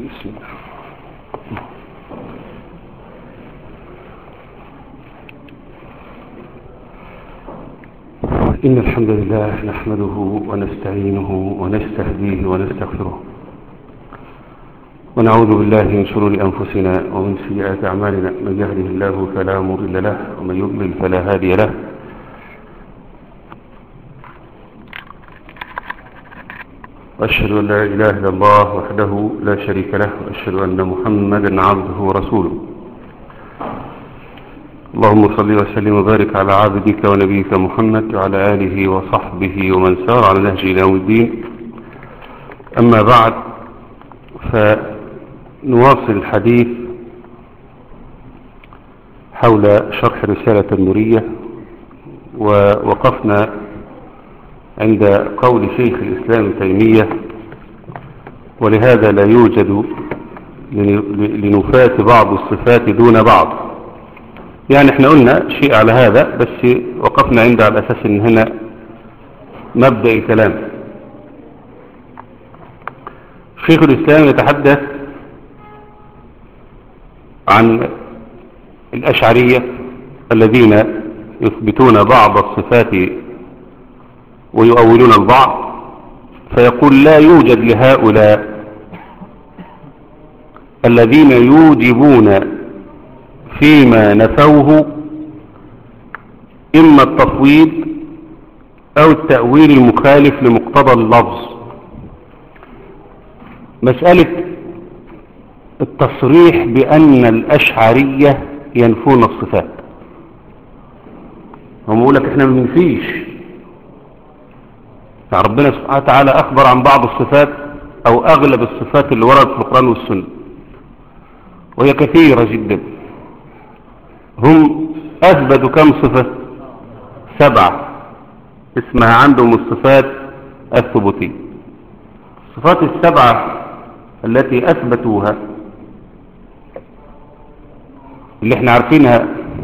بسم الله إن الحمد لله نحمده ونستعينه ونستهديه ونستغفره ونعوذ بالله من شرور أنفسنا ومن سيئات أعمالنا من يهده الله فلا مضل له ومن يضلل فلا هادي له وأشهد أن لا إله إلا الله وحده لا شريك له وأشهد أن محمدا عبده ورسوله اللهم صل وسلم وبارك على عبدك ونبيك محمد وعلى آله وصحبه ومن سار على نهج إلى يوم الدين أما بعد فنواصل الحديث حول شرح رسالة النورية ووقفنا عند قول شيخ الإسلام تيمية ولهذا لا يوجد لنفاة بعض الصفات دون بعض يعني احنا قلنا شيء على هذا بس وقفنا عند على أساس ان هنا مبدأ الكلام شيخ الإسلام يتحدث عن الأشعرية الذين يثبتون بعض الصفات ويؤولون البعض فيقول لا يوجد لهؤلاء الذين يوجبون فيما نفوه إما التفويض أو التأويل المخالف لمقتضى اللفظ مسألة التصريح بأن الأشعرية ينفون الصفات هم يقول لك احنا ما بنفيش يعني ربنا سبحانه وتعالى أخبر عن بعض الصفات أو أغلب الصفات اللي وردت في القرآن والسنة وهي كثيرة جدا هم أثبتوا كم صفة سبعة اسمها عندهم الصفات الثبوتية الصفات السبعة التي أثبتوها اللي احنا عارفينها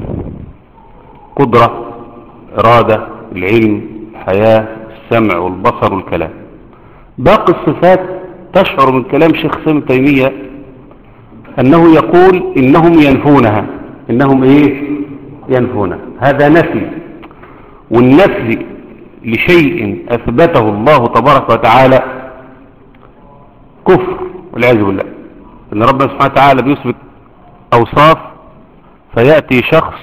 قدرة إرادة العلم الحياة السمع والبصر والكلام باقي الصفات تشعر من كلام شيخ سامي تيمية أنه يقول إنهم ينفونها إنهم إيه ينفونها هذا نفي والنفي لشيء أثبته الله تبارك وتعالى كفر والعياذ بالله إن ربنا سبحانه وتعالى بيثبت أوصاف فيأتي شخص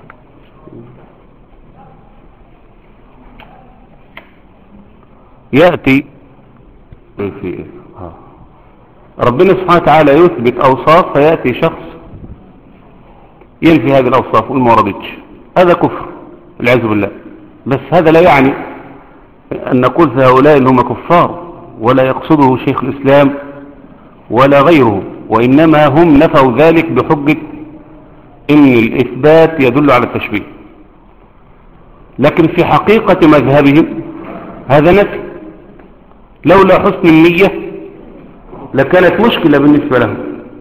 يأتي في آه. ربنا سبحانه وتعالى يثبت أوصاف فيأتي شخص ينفي هذه الأوصاف وما وردتش هذا كفر والعياذ بالله بس هذا لا يعني أن نقول في هؤلاء أنهم كفار ولا يقصده شيخ الإسلام ولا غيره وإنما هم نفوا ذلك بحجة إن الإثبات يدل على التشبيه لكن في حقيقة مذهبهم هذا نفي لولا حسن النية لكانت مشكلة بالنسبة لهم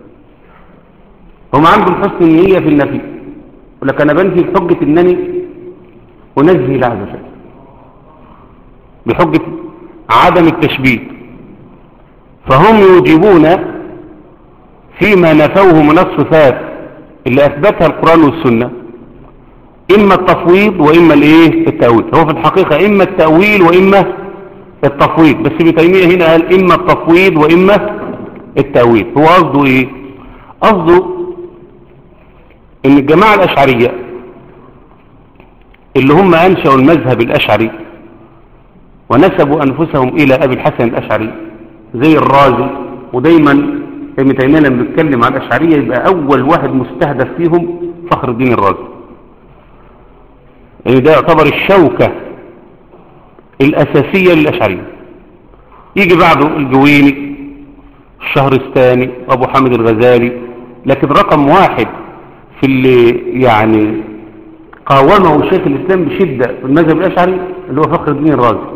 هم عندهم حسن النية في النفي ولكن أنا بنفي بحجة أنني أنزه الله عز وجل بحجة عدم التشبيه فهم يوجبون فيما نفوه من الصفات اللي أثبتها القرآن والسنة إما التفويض وإما الإيه التأويل هو في الحقيقة إما التأويل وإما التفويض بس ابن تيمية هنا قال إما التفويض وإما التأويل هو قصده إيه قصده إن الجماعة الأشعرية اللي هم أنشأوا المذهب الأشعري ونسبوا أنفسهم إلى أبي الحسن الأشعري زي الرازي ودايما ابن تيمية لما بيتكلم عن الأشعرية يبقى أول واحد مستهدف فيهم فخر الدين الرازي يعني ده يعتبر الشوكة الأساسية للأشعرية يجي بعده الجويني الشهرستاني أبو حامد الغزالي لكن رقم واحد في اللي يعني قاومه شيخ الإسلام بشدة في المذهب الأشعري اللي هو فخر الدين الرازي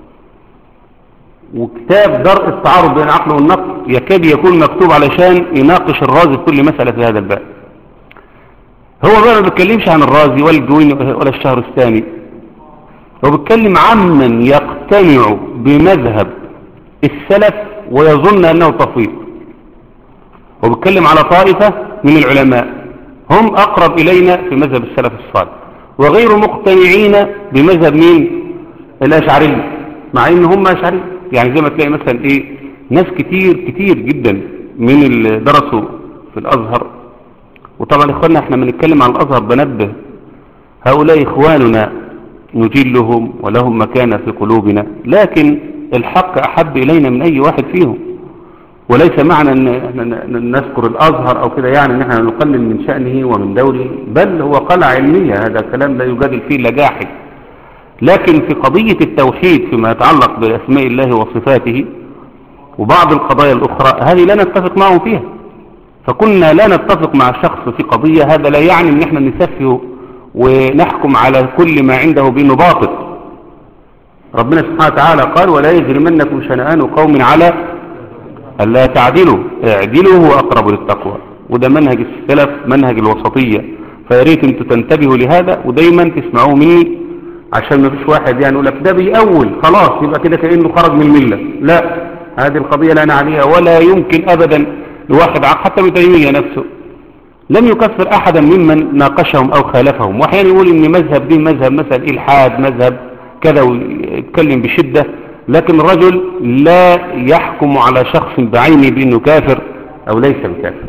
وكتاب درء التعارض بين العقل والنقل يكاد يكون مكتوب علشان يناقش الرازي في كل مسألة في هذا الباب هو بقى ما بيتكلمش عن الرازي ولا الجويني ولا الشهرستاني هو بيتكلم عمن يقتنع بمذهب السلف ويظن أنه تفويض وبيتكلم على طائفة من العلماء هم أقرب إلينا في مذهب السلف الصالح وغير مقتنعين بمذهب مين الأشعرية مع إن هم أشعرية يعني زي ما تلاقي مثلا إيه ناس كتير كتير جدا من اللي درسوا في الأزهر وطبعا إخواننا إحنا بنتكلم عن الأزهر بنبه هؤلاء إخواننا نجلهم ولهم مكانة في قلوبنا لكن الحق أحب إلينا من أي واحد فيهم وليس معنى أن احنا نذكر الأزهر أو كده يعني أن احنا نقلل من شأنه ومن دوره بل هو قلعة علمية هذا كلام لا يجادل فيه إلا جاحد لكن في قضية التوحيد فيما يتعلق بأسماء الله وصفاته وبعض القضايا الأخرى هذه لا نتفق معهم فيها فكنا لا نتفق مع شخص في قضية هذا لا يعني ان احنا نسفه ونحكم على كل ما عنده بانه باطل ربنا سبحانه وتعالى قال ولا يجرمنكم شنآن قوم على ألا تعدلوا اعدلوا هو أقرب للتقوى وده منهج السلف منهج الوسطية فياريت انتوا تنتبهوا لهذا ودايما تسمعوه مني عشان ما فيش واحد يعني يقول لك ده بيأول خلاص يبقى كده كأنه خرج من الملة لا هذه القضية لا عليها ولا يمكن أبدا لواحد حتى ابن تيمية نفسه لم يكفر أحدا ممن ناقشهم أو خالفهم وأحيانا يقول إن مذهب دين مذهب مثلا إلحاد مذهب كذا ويتكلم بشدة لكن الرجل لا يحكم على شخص بعينه بأنه كافر أو ليس بكافر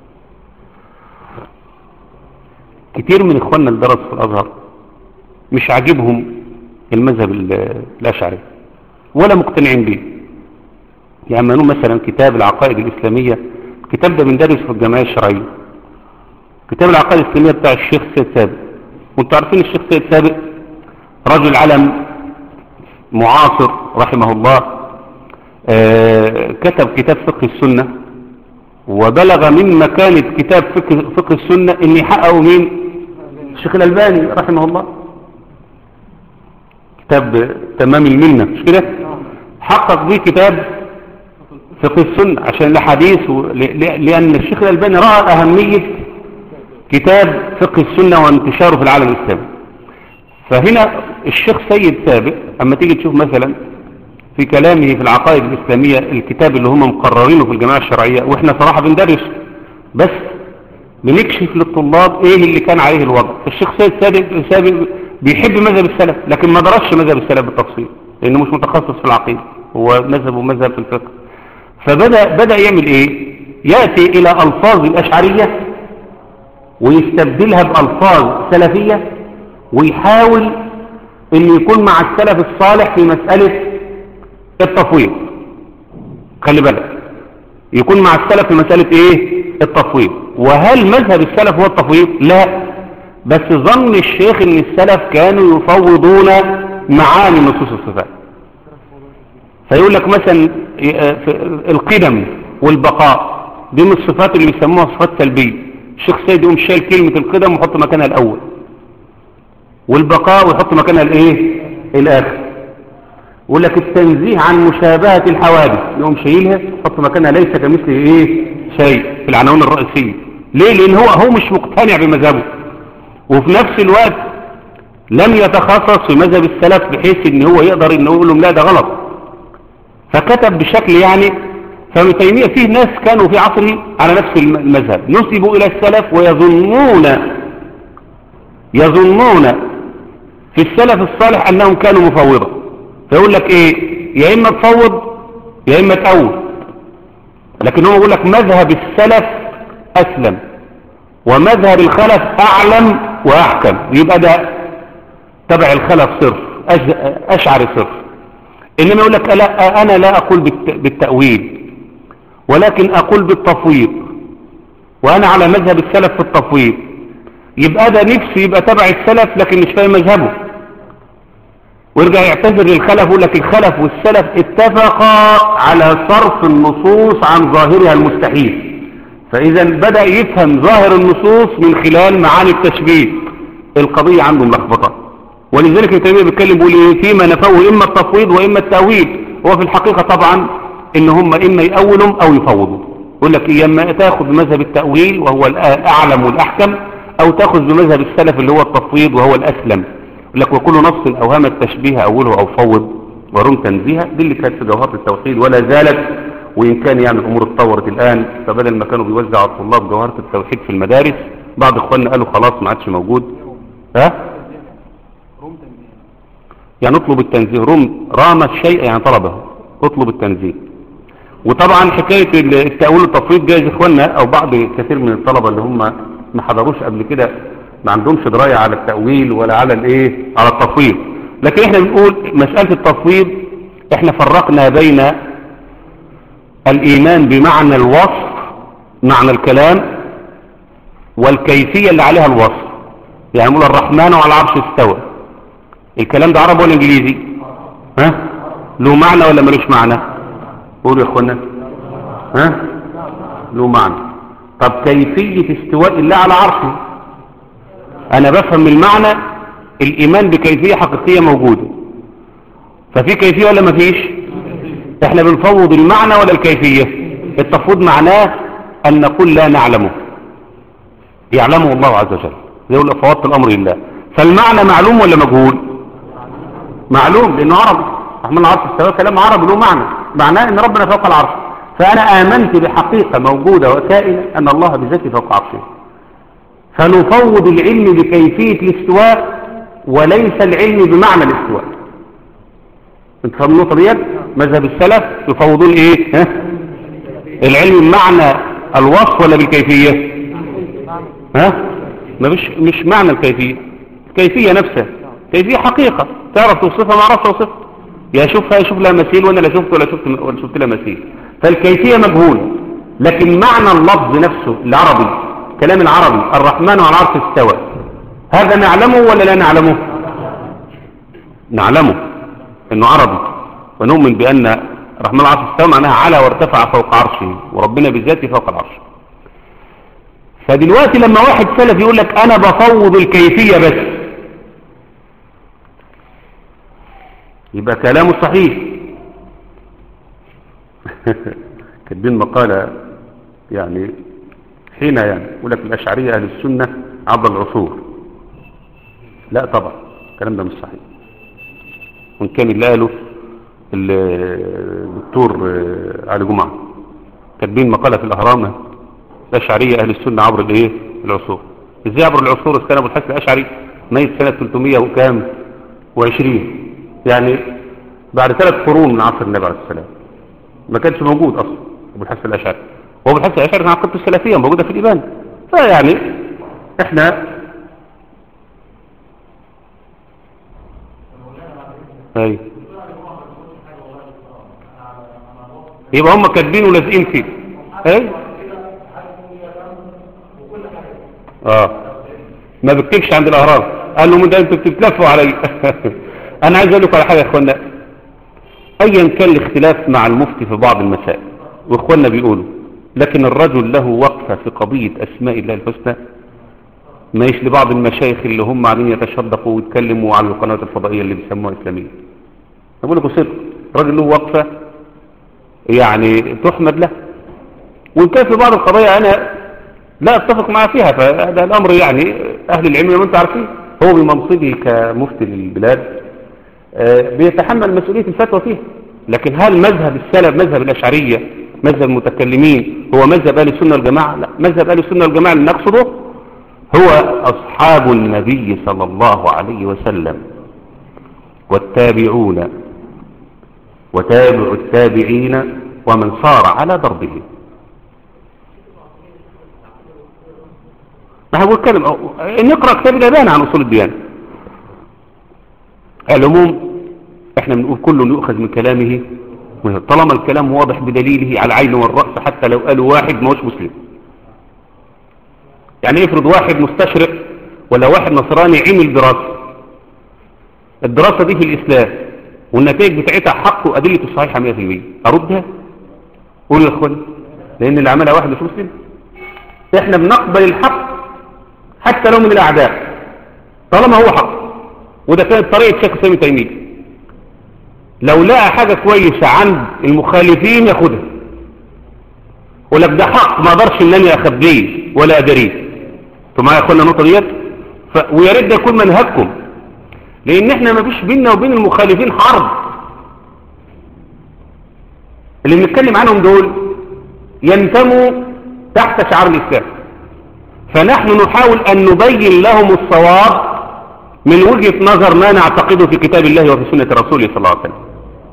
كتير من إخواننا اللي درسوا في الأزهر مش عاجبهم المذهب الأشعري ولا مقتنعين به يعني نقول مثلا كتاب العقائد الإسلامية الكتاب ده بندرس في الجمعية الشرعية كتاب العقائد الإسلامية بتاع الشيخ سيد سابق وانتوا عارفين الشيخ سيد سابق رجل علم معاصر رحمه الله آه كتب كتاب فقه السنة وبلغ من مكانة كتاب فقه, فقه السنة ان يحققه مين الشيخ الألباني رحمه الله كتاب تمام المنة مش كده حقق به كتاب فقه السنة عشان الحديث و... لأن الشيخ الألباني رأى أهمية كتاب فقه السنة وانتشاره في العالم الإسلامي فهنا الشيخ سيد سابق أما تيجي تشوف مثلا في كلامه في العقائد الإسلامية الكتاب اللي هم مقررينه في الجماعة الشرعية وإحنا صراحة بندرس بس بنكشف للطلاب إيه اللي كان عليه الوضع الشيخ سيد سابق, سابق بيحب مذهب السلف لكن ما درسش مذهب السلف بالتفصيل لأنه مش متخصص في العقيدة هو مذهب ومذهب في الفقه فبدأ بدأ يعمل ايه يأتي الى الفاظ الاشعرية ويستبدلها بألفاظ سلفية ويحاول ان يكون مع السلف الصالح في مسألة التفويض خلي بالك يكون مع السلف في مسألة ايه التفويض وهل مذهب السلف هو التفويض لا بس ظن الشيخ ان السلف كانوا يفوضون معاني نصوص الصفات فيقول لك مثلا القدم والبقاء دي من الصفات اللي بيسموها صفات سلبية الشيخ سيد يقوم شايل كلمة القدم ويحط مكانها الأول والبقاء ويحط مكانها الايه الآخر يقول لك التنزيه عن مشابهة الحوادث يقوم شايلها يحط مكانها ليس كمثل ايه شيء في العناوين الرئيسية ليه لان هو هو مش مقتنع بمذهبه وفي نفس الوقت لم يتخصص في مذهب السلف بحيث ان هو يقدر انه يقول لهم لا ده غلط فكتب بشكل يعني فابن تيمية فيه ناس كانوا في عصره على نفس المذهب نسبوا إلى السلف ويظنون يظنون في السلف الصالح أنهم كانوا مفوضة فيقول لك إيه يا إما تفوض يا إما تأول لكن هو يقول لك مذهب السلف أسلم ومذهب الخلف أعلم وأحكم يبقى ده تبع الخلف صرف أشعر صرف إنما يقول لك لا أنا لا أقول بالتأويل ولكن أقول بالتفويض وأنا على مذهب السلف في التفويض يبقى ده نفسي يبقى تبع السلف لكن مش فاهم مذهبه ويرجع يعتذر للخلف يقول لك الخلف والسلف اتفقا على صرف النصوص عن ظاهرها المستحيل فإذا بدأ يفهم ظاهر النصوص من خلال معاني التشبيه القضية عنده ملخبطة ولذلك ابن تيميه بيتكلم بيقول ايه فيما نفوه اما التفويض واما التاويل هو في الحقيقه طبعا ان هم اما يأولهم او يفوضوا يقول لك إيه اما تاخذ بمذهب التاويل وهو الاعلم والاحكم او تاخذ بمذهب السلف اللي هو التفويض وهو الاسلم يقول لك وكل نص اوهم التشبيه اوله او فوض ورم تنزيها دي اللي كانت في جوهره التوحيد ولا زالت وإن كان يعني الأمور اتطورت الآن فبدل ما كانوا بيوزعوا على الطلاب جوهرة التوحيد في المدارس بعض إخواننا قالوا خلاص ما عادش موجود ها يعني اطلب التنزيه رم رام الشيء يعني طلبه اطلب التنزيه وطبعا حكاية التأويل التفويض جايز إخواننا أو بعض كثير من الطلبة اللي هم ما حضروش قبل كده ما عندهمش دراية على التأويل ولا على الايه على التفويض لكن احنا بنقول مسألة التفويض احنا فرقنا بين الإيمان بمعنى الوصف معنى الكلام والكيفية اللي عليها الوصف يعني نقول الرحمن على العرش استوى الكلام ده عربي ولا انجليزي ها له معنى ولا ملوش معنى قولوا يا اخوانا ها له معنى طب كيفية استواء الله على عرشه انا بفهم من المعنى الايمان بكيفية حقيقية موجودة ففي كيفية ولا مفيش احنا بنفوض المعنى ولا الكيفية التفويض معناه ان نقول لا نعلمه يعلمه الله عز وجل يقول فوضت الامر لله فالمعنى معلوم ولا مجهول معلوم لانه عربي رحمن العرش استوى كلام عربي له معنى معناه ان ربنا فوق العرش فانا امنت بحقيقة موجودة وكائنة ان الله بذاته فوق عرشه فنفوض العلم بكيفية الاستواء وليس العلم بمعنى الاستواء انت فاهم النقطة ديت مذهب السلف يفوضون ايه ها؟ العلم بمعنى الوصف ولا بالكيفية ها ما مش مش معنى الكيفية الكيفية نفسها كيفية حقيقة تعرف توصفها ما عرفت توصفها يا شوفها يشوف لها مثيل وانا لا شفت ولا شفت ولا شفت لها مثيل فالكيفية مجهولة لكن معنى اللفظ نفسه العربي كلام العربي الرحمن على العرش استوى هذا نعلمه ولا لا نعلمه نعلمه انه عربي ونؤمن بان الرحمن على العرش استوى معناها على وارتفع فوق عرشه وربنا بذاته فوق العرش فدلوقتي لما واحد سلف يقول لك انا بفوض الكيفية بس يبقى كلامه صحيح كاتبين مقالة يعني حين يعني يقول لك الأشعرية أهل السنة عبر العصور لا طبعا الكلام ده مش صحيح وإن كان اللي قاله الدكتور علي جمعة كاتبين مقالة في الأهرام الأشعرية أهل السنة عبر الإيه العصور إزاي عبر العصور كان أبو الحسن الأشعري ميت سنة 300 وكام وعشرين يعني بعد ثلاث قرون من عصر النبي عليه السلام ما كانش موجود أصلا أبو الحسن الأشعري وأبو الحسن الأشعري كان عقيدته السلفية موجودة في الإيمان فيعني إحنا أي يبقى هم كاتبين ولازقين فيه أي اه ما بكتبش عند الاهرام قال له من ده انتوا بتتلفوا علي انا عايز اقول لكم على حاجه يا اخوانا ايا كان الاختلاف مع المفتي في بعض المسائل واخواننا بيقولوا لكن الرجل له وقفه في قضيه اسماء الله الحسنى ما يش لبعض المشايخ اللي هم قاعدين يتشدقوا ويتكلموا على القنوات الفضائيه اللي بيسموها اسلاميه بقول لكم صدق الراجل له وقفه يعني تحمد له وان كان في بعض القضايا انا لا اتفق معه فيها فهذا الامر يعني اهل العلم ما انت عارفين هو بمنصبه كمفتي للبلاد بيتحمل مسؤولية الفتوى فيها لكن هل مذهب السلف مذهب الأشعرية مذهب المتكلمين هو مذهب أهل السنة والجماعة لا مذهب أهل السنة والجماعة اللي نقصده هو أصحاب النبي صلى الله عليه وسلم والتابعون وتابع التابعين ومن صار على ضربهم ما هو الكلام نقرأ كتاب الأبان عن أصول الديانة العموم احنا بنقول كله يؤخذ من كلامه طالما الكلام واضح بدليله على العين والرأس حتى لو قالوا واحد ما هوش مسلم يعني افرض واحد مستشرق ولا واحد نصراني عمل دراسة الدراسة دي في الإسلام والنتائج بتاعتها حق وأدلة صحيحة 100% أردها قول يا أخوان لأن اللي عملها واحد مش مسلم احنا بنقبل الحق حتى لو من الأعداء طالما هو حق وده كانت طريقة شيخ سامي تيمية لو لقى حاجة كويسة عند المخالفين ياخدها ولك ده حق ما اقدرش ان انا اخبيه ولا ادريه انتوا معايا يا اخوانا النقطه ديت ف... ويا ريت ده يكون منهجكم لان احنا ما فيش بيننا وبين المخالفين حرب اللي بنتكلم عنهم دول ينتموا تحت شعار الإسلام فنحن نحاول أن نبين لهم الصواب من وجهة نظر ما نعتقده في كتاب الله وفي سنة رسوله صلى الله عليه وسلم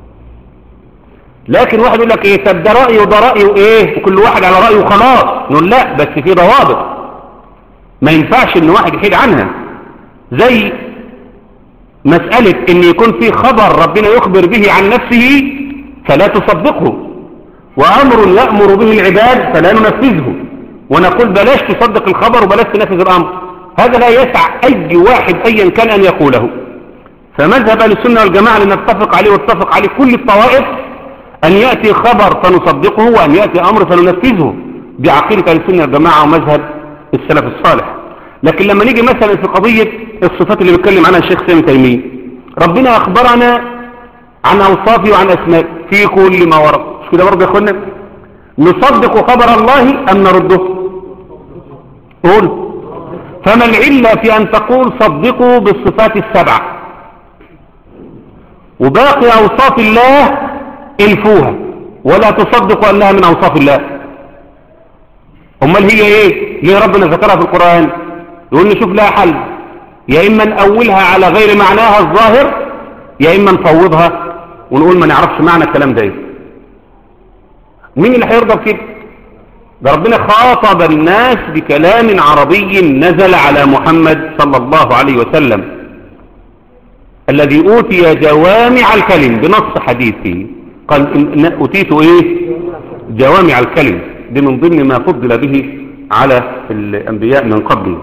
لكن واحد يقول لك ايه طب ده رأيه وده رأيه ايه وكل واحد على رأيه خلاص نقول لا بس في ضوابط ما ينفعش ان واحد يحيد عنها زي مسألة ان يكون في خبر ربنا يخبر به عن نفسه فلا تصدقه وامر يأمر به العباد فلا ننفذه ونقول بلاش تصدق الخبر وبلاش تنفذ الامر هذا لا يسع اي واحد ايا كان ان يقوله فمذهب اهل السنه والجماعه اللي نتفق عليه واتفق عليه كل الطوائف ان ياتي خبر فنصدقه وان ياتي امر فننفذه بعقيده اهل السنه والجماعه ومذهب السلف الصالح لكن لما نيجي مثلا في قضيه الصفات اللي بيتكلم عنها الشيخ سامي تيميه ربنا اخبرنا عن اوصافه وعن اسمائه في كل ما ورد مش كده برضه يا اخوانا نصدق خبر الله ام نرده قول فما العلة في أن تقول صدقوا بالصفات السبعة وباقي أوصاف الله الفوها ولا تصدقوا أنها من أوصاف الله أمال هي إيه ليه ربنا ذكرها في القرآن يقول نشوف لها حل يا إما نأولها على غير معناها الظاهر يا إما نفوضها ونقول ما نعرفش معنى الكلام ده مين اللي هيرضى بكده ده ربنا خاطب الناس بكلام عربي نزل على محمد صلى الله عليه وسلم الذي أوتي جوامع الكلم بنص حديثه قال إن أوتيت إيه جوامع الكلم دي من ضمن ما فضل به على الأنبياء من قبله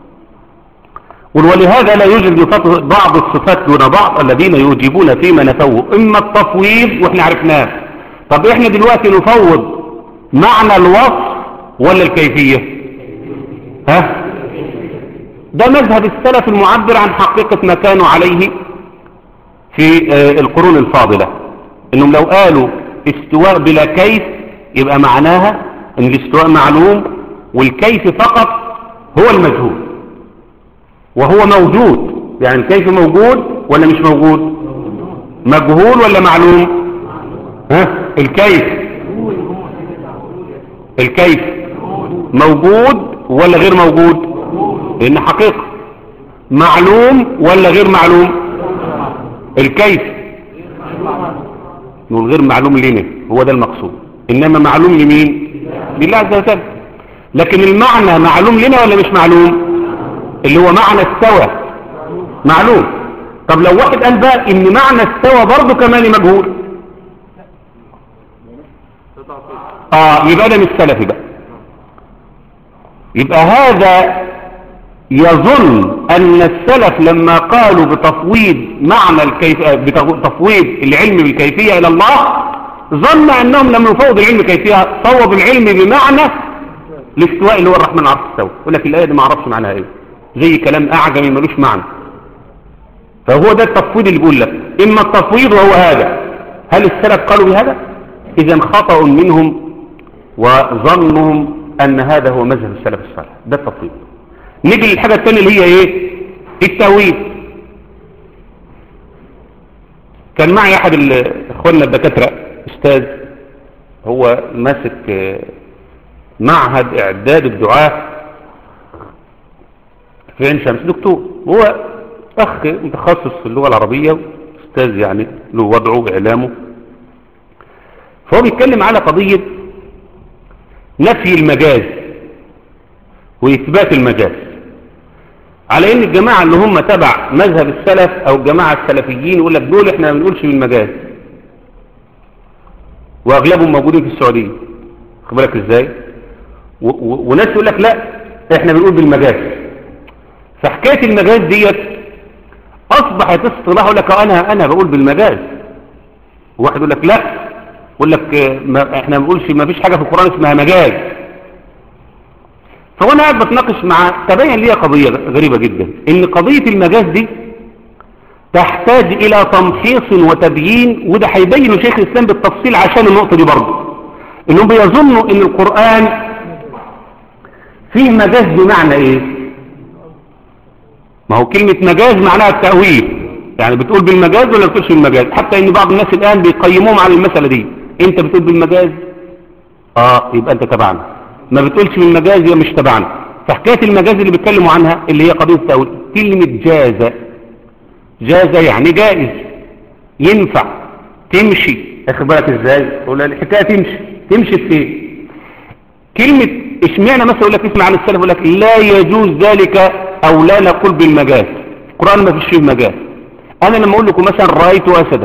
ولهذا لا يوجد بعض الصفات دون بعض الذين يوجبون فيما نفوه إما التفويض وإحنا عرفناه طب إحنا دلوقتي نفوض معنى الوصف ولا الكيفية ها ده مذهب السلف المعبر عن حقيقة ما كانوا عليه في القرون الفاضلة انهم لو قالوا استواء بلا كيف يبقى معناها ان الاستواء معلوم والكيف فقط هو المجهول وهو موجود يعني الكيف موجود ولا مش موجود مجهول ولا معلوم ها الكيف الكيف موجود ولا غير موجود لان حقيقة معلوم ولا غير معلوم الكيف نقول غير معلوم لنا هو ده المقصود انما معلوم لمين لله عز وجل لكن المعنى معلوم لنا ولا مش معلوم اللي هو معنى استوى معلوم طب لو واحد قال بقى ان معنى استوى برضه كمان مجهول اه يبقى ده مش سلفي بقى يبقى هذا يظن ان السلف لما قالوا بتفويض معنى الكيف بتفويض العلم بالكيفية الى الله ظن انهم لما يفوض العلم كيفية صوب العلم بمعنى الاستواء اللي هو الرحمن عرف استوى يقول لك الايه دي ما اعرفش معناها ايه زي كلام اعجمي ملوش معنى فهو ده التفويض اللي بيقول لك اما التفويض وهو هذا هل السلف قالوا بهذا اذا خطأ منهم وظنهم ان هذا هو مذهب السلف الصالح ده التفويض نيجي للحاجة الثانية اللي هي ايه التأويل كان معي احد اخواننا الدكاترة استاذ هو ماسك معهد اعداد الدعاة في عين شمس دكتور هو اخ متخصص في اللغة العربية استاذ يعني له وضعه واعلامه فهو بيتكلم على قضية نفي المجاز واثبات المجاز على ان الجماعة اللي هم تبع مذهب السلف او الجماعة السلفيين يقول لك دول احنا ما بنقولش بالمجاز واغلبهم موجودين في السعودية خد بالك ازاي وناس يقول لك لا احنا بنقول بالمجاز فحكاية المجاز ديت اصبحت اصطلاح يقول لك انا انا بقول بالمجاز واحد يقول لك لا يقول لك ما احنا ما بنقولش ما فيش حاجة في القرآن اسمها مجاز فوانا قاعد بتناقش مع تبين لي قضية غريبة جدا ان قضية المجاز دي تحتاج الى تمحيص وتبيين وده هيبينه شيخ الاسلام بالتفصيل عشان النقطة دي برضه انهم بيظنوا ان القرآن فيه مجاز بمعنى ايه ما هو كلمة مجاز معناها التأويل يعني بتقول بالمجاز ولا بتقولش بالمجاز حتى ان بعض الناس الان بيقيموهم على المسألة دي انت بتقول بالمجاز اه يبقى انت تبعنا ما بتقولش بالمجاز يبقى مش تبعنا فحكاية المجاز اللي بيتكلموا عنها اللي هي قضية التأويل كلمة جاز جاز يعني جائز ينفع تمشي اخد بالك ازاي تقول الحكاية تمشي تمشي في ايه كلمة اشمعنى مثلا يقول لك اسمع عن السلف يقول لك لا يجوز ذلك او لا نقول بالمجاز القرآن ما فيش فيه مجاز انا لما اقول لكم مثلا رأيت اسدا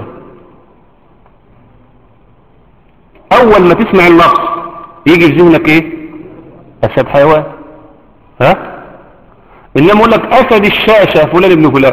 اول ما تسمع اللفظ يجي في ذهنك ايه اسد حيوان ها انما اقول لك اسد الشاشة فلان ابن فلان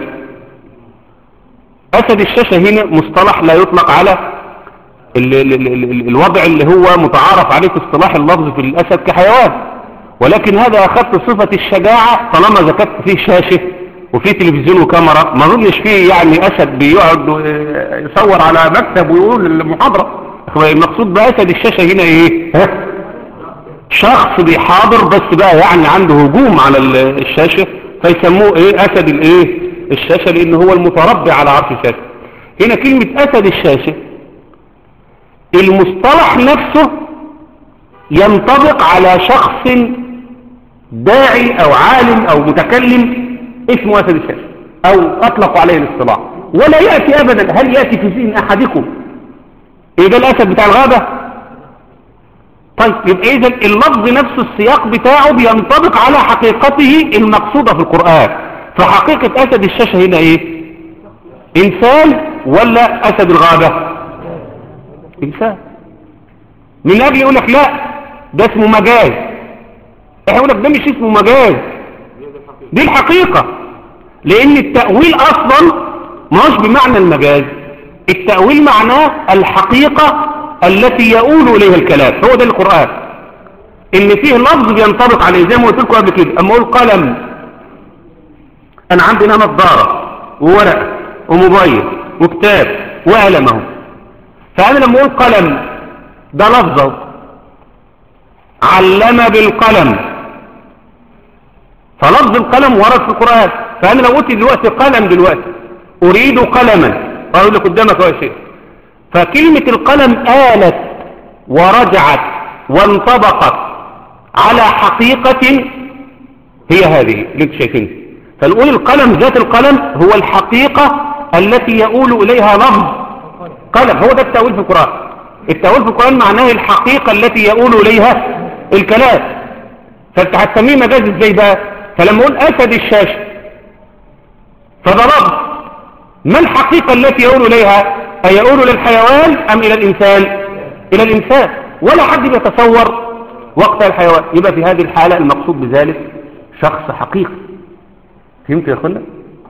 اسد الشاشة هنا مصطلح لا يطلق على ال ال ال ال الوضع اللي هو متعارف عليه في اصطلاح اللفظ في الاسد كحيوان ولكن هذا اخذت صفة الشجاعة طالما ذكرت فيه شاشة وفيه تلفزيون وكاميرا ما اظنش فيه يعني اسد بيقعد يصور على مكتب ويقول المحاضرة المقصود باسد الشاشة هنا ايه ها شخص بيحاضر بس بقى يعني عنده هجوم على الشاشة فيسموه ايه اسد الايه الشاشة لان هو المتربع على عرش الشاشة هنا كلمة اسد الشاشة المصطلح نفسه ينطبق على شخص داعي او عالم او متكلم اسمه اسد الشاشة او اطلقوا عليه الاصطلاح ولا يأتي ابدا هل يأتي في ذهن احدكم ايه ده الاسد بتاع الغابة طيب يبقى اذا اللفظ نفس السياق بتاعه بينطبق على حقيقته المقصودة في القرآن فحقيقة اسد الشاشة هنا ايه انسان ولا اسد الغابة انسان من اجل يقول لك لا ده اسمه مجاز احنا يقول لك ده مش اسمه مجاز دي الحقيقة لان التأويل اصلا ما هوش بمعنى المجاز التأويل معناه الحقيقة التي يؤول إليها الكلام هو ده القرآن إن فيه لفظ بينطبق عليه زي ما قلت لكم قبل كده أما أقول قلم أنا عندي هنا نظارة وورقة وموبايل وكتاب وقلم اهو فأنا لما أقول قلم ده لفظه علم بالقلم فلفظ القلم ورد في القرآن فأنا لو قلت دلوقتي قلم دلوقتي أريد قلما أقول لك قدامك هو شيء فكلمة القلم آلت ورجعت وانطبقت على حقيقة هي هذه اللي انت شايفينها فنقول القلم ذات القلم هو الحقيقة التي يؤول إليها لفظ قلم هو ده التأويل في القرآن التأويل في القرآن معناه الحقيقة التي يؤول إليها الكلام فانت هتسميه مجاز ازاي بقى فلما اقول أسد الشاشة فده لفظ ما الحقيقة التي يؤول إليها أيؤول للحيوان أم إلى الإنسان إلى الإنسان ولا حد بيتصور وقت الحيوان يبقى في هذه الحالة المقصود بذلك شخص حقيقي فهمت يا أخوانا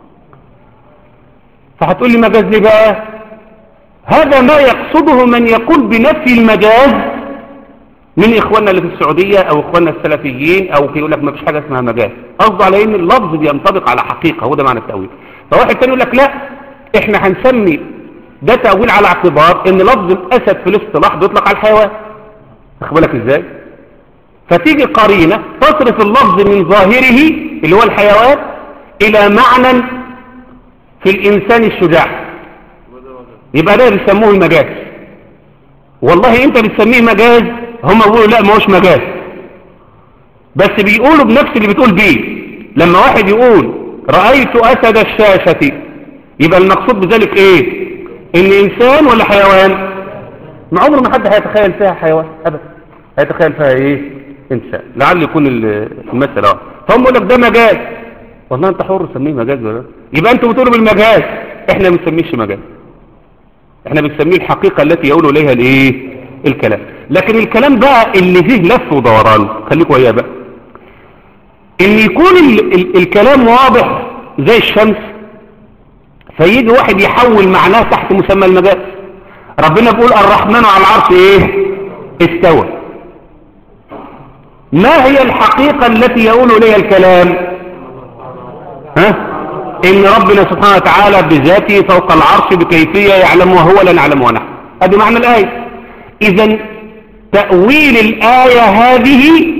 فهتقول لي مجاز ليه بقى هذا ما يقصده من يقول بنفي المجاز من إخواننا اللي في السعودية أو إخواننا السلفيين أو يقول لك ما فيش حاجة اسمها مجاز قصده على إن اللفظ بينطبق على حقيقة هو ده معنى التأويل فواحد تاني يقول لك لا إحنا هنسمي ده تأويل على اعتبار ان لفظ الاسد في الاصطلاح بيطلق على الحيوان واخد بالك ازاي فتيجي قرينة تصرف اللفظ من ظاهره اللي هو الحيوان الى معنى في الانسان الشجاع يبقى ده بيسموه المجاز والله انت بتسميه مجاز هم بيقولوا لا ما هوش مجاز بس بيقولوا بنفس اللي بتقول بيه لما واحد يقول رأيت اسد الشاشة يبقى المقصود بذلك ايه ان انسان ولا حيوان ما عمر ما حد هيتخيل فيها حيوان ابدا هيتخيل فيها ايه انسان لعل يكون المثل فهم يقول لك ده مجاز والله انت حر سميه مجاز ولا يبقى انتوا بتقولوا بالمجاز احنا ما بنسميش مجاز احنا بنسميه الحقيقة التي يقول اليها الايه الكلام لكن الكلام بقى اللي فيه لف ودوران خليكوا وياه بقى ان يكون ال ال الكلام واضح زي الشمس فيجي واحد يحول معناه تحت مسمى المجاز ربنا بيقول الرحمن على العرش ايه استوى ما هي الحقيقة التي يقول اليها الكلام ها ان ربنا سبحانه وتعالى بذاته فوق العرش بكيفية يعلمها هو لا نعلمها نحن هذا معنى الآية اذا تأويل الآية هذه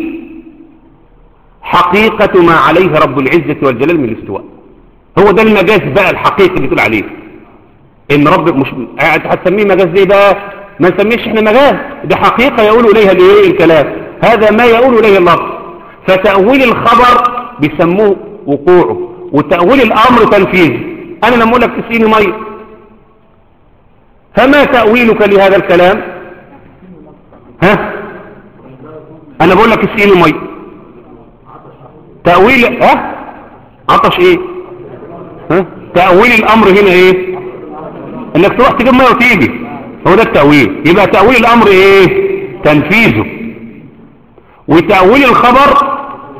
حقيقة ما عليه رب العزة والجلال من الاستواء هو ده المجاز بقى الحقيقي اللي تقول عليه ان ربك مش هتسميه مجاز ليه بقى ما نسميش احنا مجاز دي حقيقة يقول إليها الايه الكلام هذا ما يقول إليه اللفظ فتأويل الخبر بيسموه وقوعه وتأويل الأمر تنفيذه أنا لما أقول لك تسقيني مية فما تأويلك لهذا الكلام ها أنا بقول لك اسقيني مية تأويل ها عطش ايه ها تأويل الأمر هنا ايه انك تروح تجيب مية وتيجي هو ده التأويل يبقى تأويل الأمر ايه تنفيذه وتأويل الخبر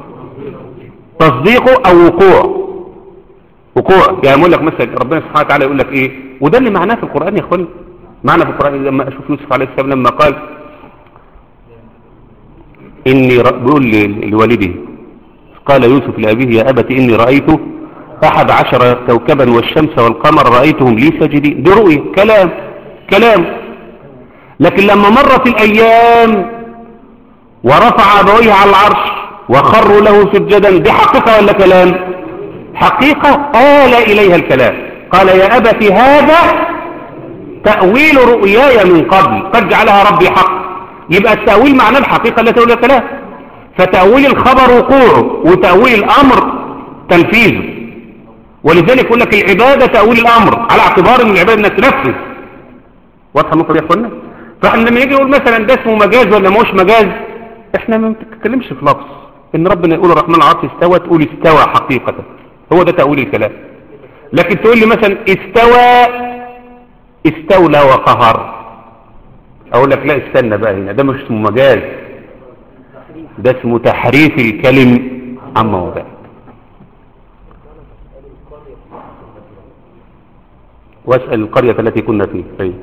تصديقه او وقوع وقوع يعني يقول لك مثلا ربنا سبحانه وتعالى يقول لك ايه وده اللي معناه في القرآن يا اخواني معنى في القرآن لما اشوف يوسف عليه السلام لما قال اني ر... بيقول لوالده قال يوسف لأبيه يا أبت إني رأيت أحد عشر كوكبا والشمس والقمر رأيتهم لي ساجدين دي رؤية كلام كلام لكن لما مرت الأيام ورفع أبويه على العرش وخروا له سجدا دي حقيقة ولا كلام حقيقة آل إليها الكلام قال يا أبت هذا تأويل رؤياي من قبل قد جعلها ربي حق يبقى التأويل معناه الحقيقة التي تقول الكلام فتأويل الخبر وقوعه وتأويل الأمر تنفيذه ولذلك يقول لك العبادة تأويل الأمر على اعتبار ان العبادة انك تنفذ واضحة النقطة دي يا اخوانا فاحنا لما يجي يقول مثلا ده اسمه مجاز ولا مش مجاز احنا ما بنتكلمش في لفظ ان ربنا يقول الرحمن العرش استوى تقول استوى حقيقة هو ده تأويل الكلام لكن تقول لي مثلا استوى استولى وقهر اقول لك لا استنى بقى هنا ده مش اسمه مجاز ده اسمه تحريف الكلم عن مواضعه واسأل القرية التي كنا فيها طيب.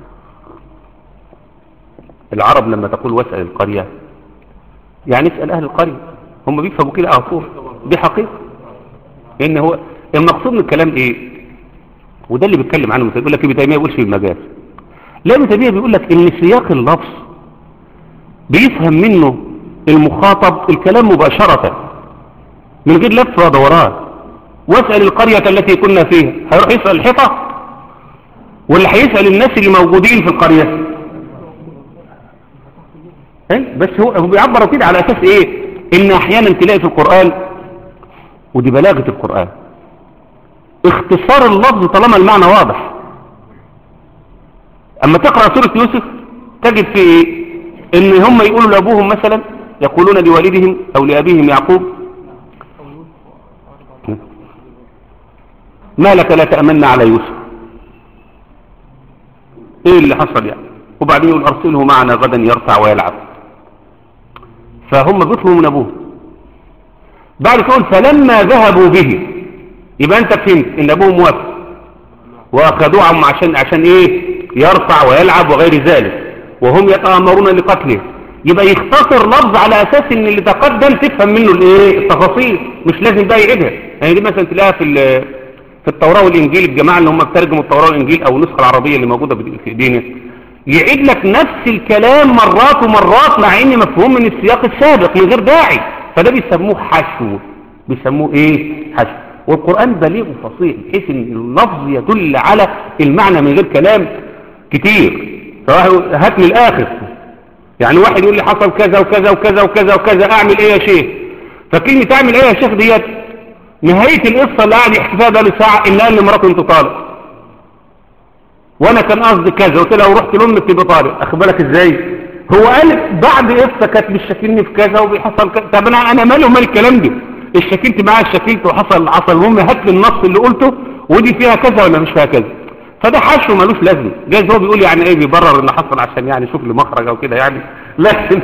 العرب لما تقول واسأل القرية يعني اسأل أهل القرية هم بيفهموا كده على طول دي حقيقة إن هو المقصود من الكلام إيه وده اللي بيتكلم عنه يقول لك ابن تيمية يقولش بالمجاز لا ابن تيمية بيقول لك إن سياق اللفظ بيفهم منه المخاطب الكلام مباشرة من غير لف ودوران واسأل القرية التي كنا فيها هيروح يسأل الحيطة ولا هيسأل الناس اللي موجودين في القرية بس هو هو بيعبروا كده على أساس إيه إن أحيانا تلاقي في القرآن ودي بلاغة القرآن اختصار اللفظ طالما المعنى واضح أما تقرأ سورة يوسف تجد في إيه إن هم يقولوا لأبوهم مثلا يقولون لوالدهم أو لأبيهم يعقوب ما لك لا تأمن على يوسف ايه اللي حصل يعني وبعدين يقول ارسله معنا غدا يرفع ويلعب فهم بيطلبوا من ابوه بعد تقول فلما ذهبوا به يبقى انت فهمت ان ابوه موافق واخذوه عم عشان عشان ايه يرفع ويلعب وغير ذلك وهم يتامرون لقتله يبقى يختصر لفظ على اساس ان اللي تقدم تفهم منه الايه التفاصيل مش لازم بقى يعيدها يعني دي مثلا تلاقيها في في التوراة والانجيل الجماعة اللي هم بترجموا التوراة والانجيل او النسخة العربية اللي موجودة في ايدينا يعيد لك نفس الكلام مرات ومرات مع ان مفهوم من السياق السابق من غير داعي فده بيسموه حشو بيسموه ايه حشو والقرآن بليغ وفصيح بحيث ان اللفظ يدل على المعنى من غير كلام كتير هات من الاخر يعني واحد يقول لي حصل كذا وكذا وكذا وكذا وكذا اعمل ايه يا شيخ فكلمة اعمل ايه يا شيخ ديت نهاية القصة اللي قاعد يحكي فيها بقاله ساعة إن قال لمراته أنت طالق وأنا كان قصدي كذا قلت لها ورحت لأمك تبقى طالق أخد بالك إزاي هو قال بعد قصة كانت بتشكلني في كذا وبيحصل كذا طب أنا أنا مالي ومال الكلام ده اشتكلت معاه اشتكلت وحصل حصل المهم هات لي النص اللي قلته ودي فيها كذا ولا مش فيها كذا فده حشو ملوش لازمه جايز هو بيقول يعني ايه بيبرر ان حصل عشان يعني يشوف لي مخرج او كده يعني لكن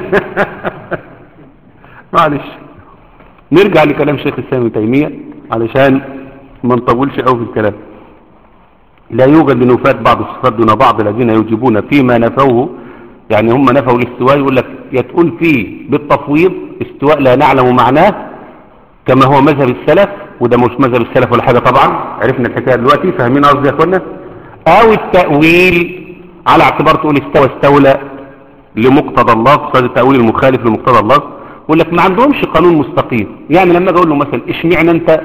معلش نرجع لكلام شيخ الاسلام ابن تيميه علشان ما نطولش قوي في الكلام لا يوجد لنفاة بعض الصفات دون بعض الذين يجيبون فيما نفوه يعني هم نفوا الاستواء يقول لك يتقول فيه بالتفويض استواء لا نعلم معناه كما هو مذهب السلف وده مش مذهب السلف ولا حاجة طبعا عرفنا الحكاية دلوقتي فاهمين قصدي يا اخوانا او التأويل على اعتبار تقول استوى استولى لمقتضى اللفظ هذا التأويل المخالف لمقتضى اللفظ يقول لك ما عندهمش قانون مستقيم يعني لما اجي اقول له مثلا اشمعنى انت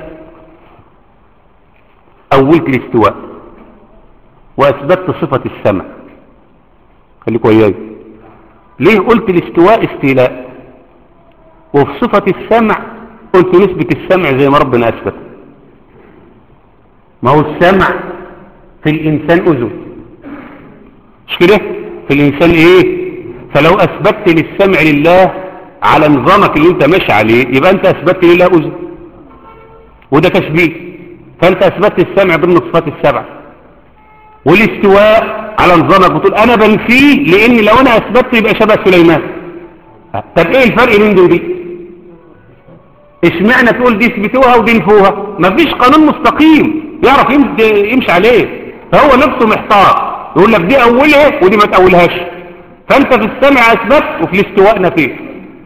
اولت الاستواء واثبتت صفة السمع خليكوا وياي ليه قلت الاستواء استيلاء وفي صفة السمع قلت نسبة السمع زي ما ربنا أثبت ما هو السمع في الإنسان أذن مش كده في الإنسان إيه فلو أثبتت للسمع لله على نظامك اللي انت ماشي عليه يبقى انت أثبتت لله أذن وده تشبيه فانت أثبتت السمع ضمن الصفات السبع والاستواء على نظامك بتقول انا بنفيه لان لو انا اثبت يبقى شبه سليمان طب ايه الفرق بين دي ودي اشمعنى تقول دي اثبتوها ودي نفوها مفيش قانون مستقيم يعرف يمشي عليه فهو نفسه محتار يقول لك دي اولها ودي ما تاولهاش فانت في السمع اثبت وفي الاستواء نفيه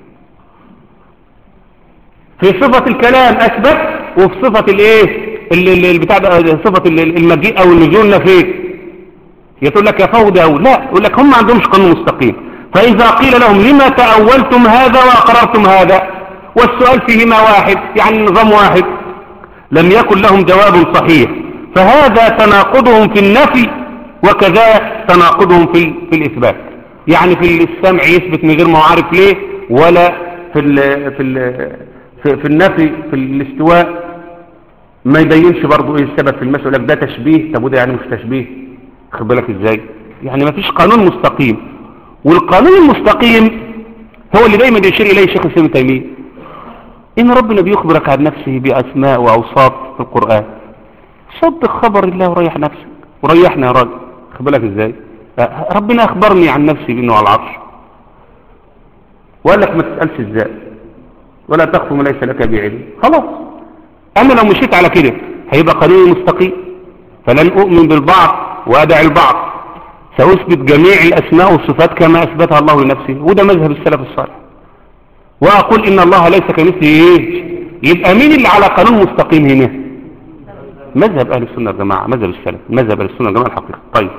في صفة الكلام اثبت وفي صفة الايه اللي بتاع صفة المجيء او النزول نفيه يقول لك يا فوضى او لا يقول لك هم ما عندهمش قانون مستقيم فاذا قيل لهم لما تأولتم هذا واقررتم هذا والسؤال فيهما واحد يعني النظام واحد لم يكن لهم جواب صحيح فهذا تناقضهم في النفي وكذا تناقضهم في, في الإثبات يعني في السمع يثبت من غير ما عارف ليه ولا في ال في ال في, في النفي في الاستواء ما يبينش برضه ايه السبب في المسألة ده تشبيه طب وده يعني مش تشبيه خد بالك ازاي يعني ما فيش قانون مستقيم والقانون المستقيم هو اللي دايما يشير اليه الشيخ الاسلام تيميه ان ربنا بيخبرك عن نفسه باسماء واوصاف في القران صدق خبر الله وريح نفسك وريحنا يا راجل خد بالك ازاي ربنا اخبرني عن نفسي بانه على العرش وقال لك ما تسالش ازاي ولا تخف ما ليس لك بعلم خلاص انا لو مشيت على كده هيبقى قانون مستقيم فلن اؤمن بالبعض وادع البعض ساثبت جميع الاسماء والصفات كما اثبتها الله لنفسه وده مذهب السلف الصالح واقول ان الله ليس كمثله ايه يبقى مين اللي على قانون مستقيم هنا مذهب اهل السنه والجماعه مذهب السلف مذهب اهل السنه والجماعه الحقيقه طيب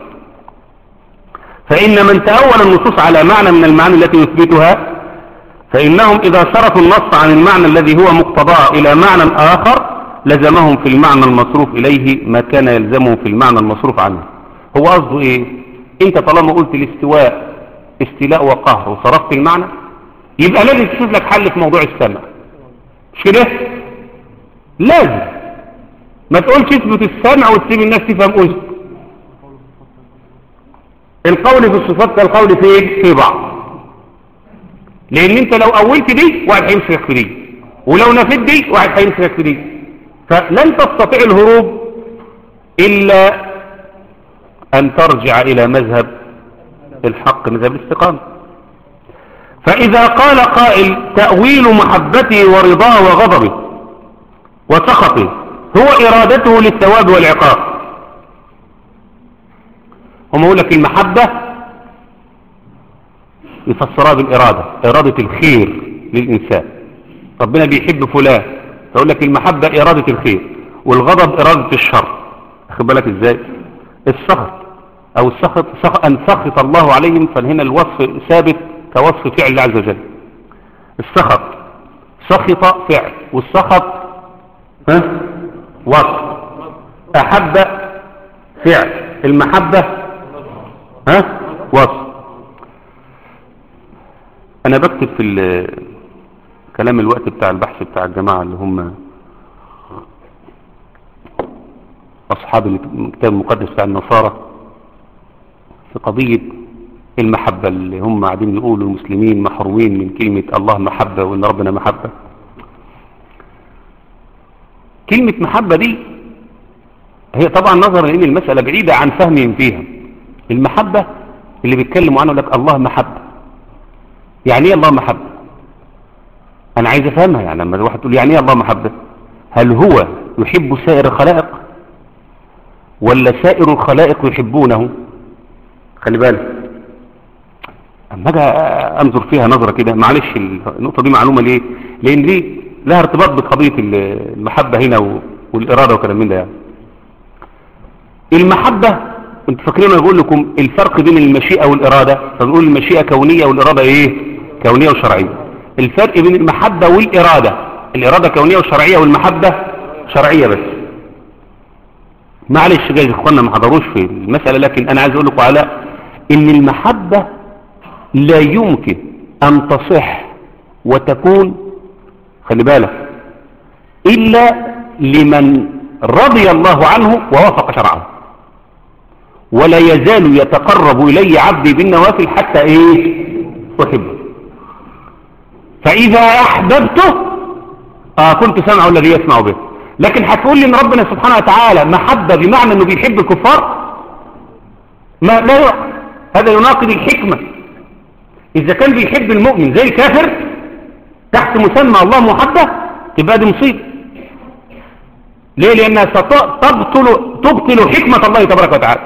فان من تاول النصوص على معنى من المعاني التي يثبتها فانهم اذا صرفوا النص عن المعنى الذي هو مقتضاه الى معنى اخر لزمهم في المعنى المصروف اليه ما كان يلزمهم في المعنى المصروف عنه هو قصده ايه انت طالما قلت الاستواء استيلاء وقهر وصرفت المعنى يبقى لازم تشوف لك حل في موضوع السمع مش كده لازم ما تقولش اثبت السمع وتسيب الناس تفهم اذن القول في الصفات كالقول في في بعض لان انت لو اولت دي واحد هيمسك في دي ولو نفيت دي واحد هيمسك في دي فلن تستطيع الهروب الا ان ترجع الى مذهب الحق مذهب الاستقامه فإذا قال قائل تأويل محبته ورضاه وغضبه وسخطه هو إرادته للثواب والعقاب هم يقول لك المحبة يفسرها بالإرادة إرادة الخير للإنسان ربنا بيحب فلان فيقول لك المحبة إرادة الخير والغضب إرادة الشر أخذ بالك إزاي السخط أو السخط سخ... أن سخط الله عليهم فهنا الوصف ثابت كوصف فعل الله عز وجل السخط سخط فعل والسخط ها وصف أحب فعل المحبة ها وصف أنا بكتب في كلام الوقت بتاع البحث بتاع الجماعة اللي هم أصحاب الكتاب المقدس بتاع النصارى في قضية المحبة اللي هم قاعدين يقولوا المسلمين محرومين من كلمة الله محبة وإن ربنا محبة كلمة محبة دي هي طبعا نظرا لأن المسألة بعيدة عن فهمهم فيها المحبة اللي بيتكلموا عنه لك الله محبة يعني ايه الله محبة أنا عايز أفهمها يعني لما الواحد تقول يعني ايه الله محبة هل هو يحب سائر الخلائق ولا سائر الخلائق يحبونه خلي بالك اما اجي انظر فيها نظرة كده معلش النقطة دي معلومة ليه لان دي لها ارتباط بقضية المحبة هنا والارادة وكلام من ده يعني المحبة انتوا فاكرين انا بقول لكم الفرق بين المشيئة والارادة فبنقول المشيئة كونية والارادة ايه كونية وشرعية الفرق بين المحبة والارادة الارادة كونية وشرعية والمحبة شرعية بس معلش جايز اخواننا ما حضروش في المسألة لكن انا عايز اقول لكم على ان المحبة لا يمكن ان تصح وتكون خلي بالك الا لمن رضي الله عنه ووافق شرعه ولا يزال يتقرب الي عبدي بالنوافل حتى ايه احبه فاذا احببته آه كنت سمعه الذي يسمع به لكن هتقول لي ان ربنا سبحانه وتعالى محبة بمعنى انه بيحب الكفار ما لا يعقل هذا يناقض الحكمة اذا كان بيحب المؤمن زي الكافر تحت مسمى الله محبة تبقى دي مصيبة ليه لانها ستبطل تبطل حكمة الله تبارك وتعالى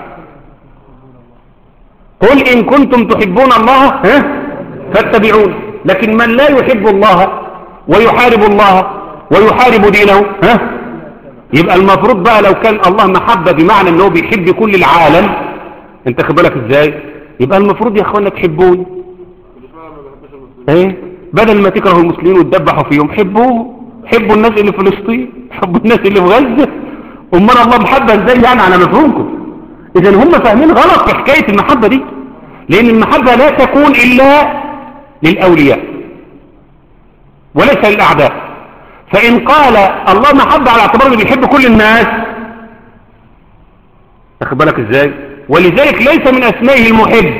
قل ان كنتم تحبون الله ها فاتبعون لكن من لا يحب الله ويحارب الله ويحارب دينه ها يبقى المفروض بقى لو كان الله محبة بمعنى انه بيحب كل العالم انت خد ازاي يبقى المفروض يا اخوانا تحبوني ايه بدل ما تكرهوا المسلمين وتدبحوا فيهم حبوه حبوا الناس اللي في فلسطين حبوا الناس اللي في غزة امال الله محبة ازاي يعني على مفهومكم اذا هم فاهمين غلط في حكاية المحبة دي لان المحبة لا تكون الا للاولياء وليس للاعداء فإن قال الله محبة على اعتبار انه بيحب كل الناس تاخد بالك ازاي ولذلك ليس من اسمائه المحب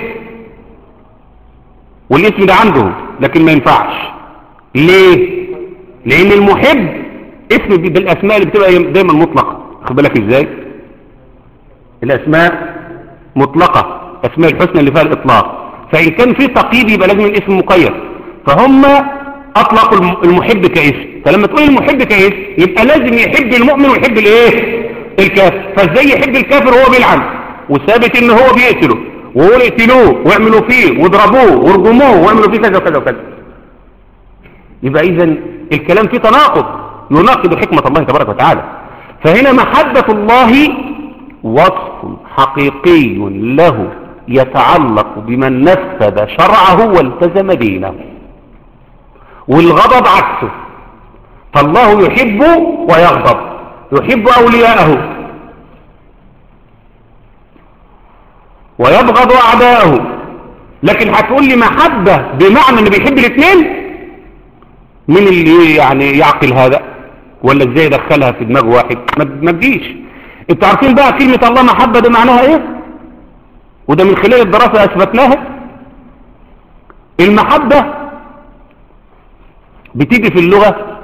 والاسم ده عنده لكن ما ينفعش ليه لان المحب اسم بالاسماء اللي بتبقى دايما مطلقة تاخد بالك ازاي الاسماء مطلقة اسماء الحسنى اللي فيها الاطلاق فان كان في تقييد يبقى لازم الاسم مقيد فهم اطلقوا المحب كاسم فلما تقول المحب كاسم يبقى لازم يحب المؤمن ويحب الايه الكافر فازاي يحب الكافر وهو بيلعن وثابت ان هو بيقتله وهو يقتلوه ويعملوا فيه واضربوه وارجموه ويعملوا فيه كذا وكذا وكذا يبقى اذا الكلام فيه تناقض يناقض حكمة الله تبارك وتعالى فهنا محبة الله وصف حقيقي له يتعلق بمن نفذ شرعه والتزم دينه والغضب عكسه فالله يحب ويغضب يحب أولياءه ويبغض أعداءه لكن هتقول لي محبة بمعنى انه بيحب الاثنين مين اللي يعني يعقل هذا ولا ازاي يدخلها في دماغ واحد ما تجيش انتوا عارفين بقى كلمة الله محبة ده معناها ايه وده من خلال الدراسة اثبتناها المحبة بتيجي في اللغة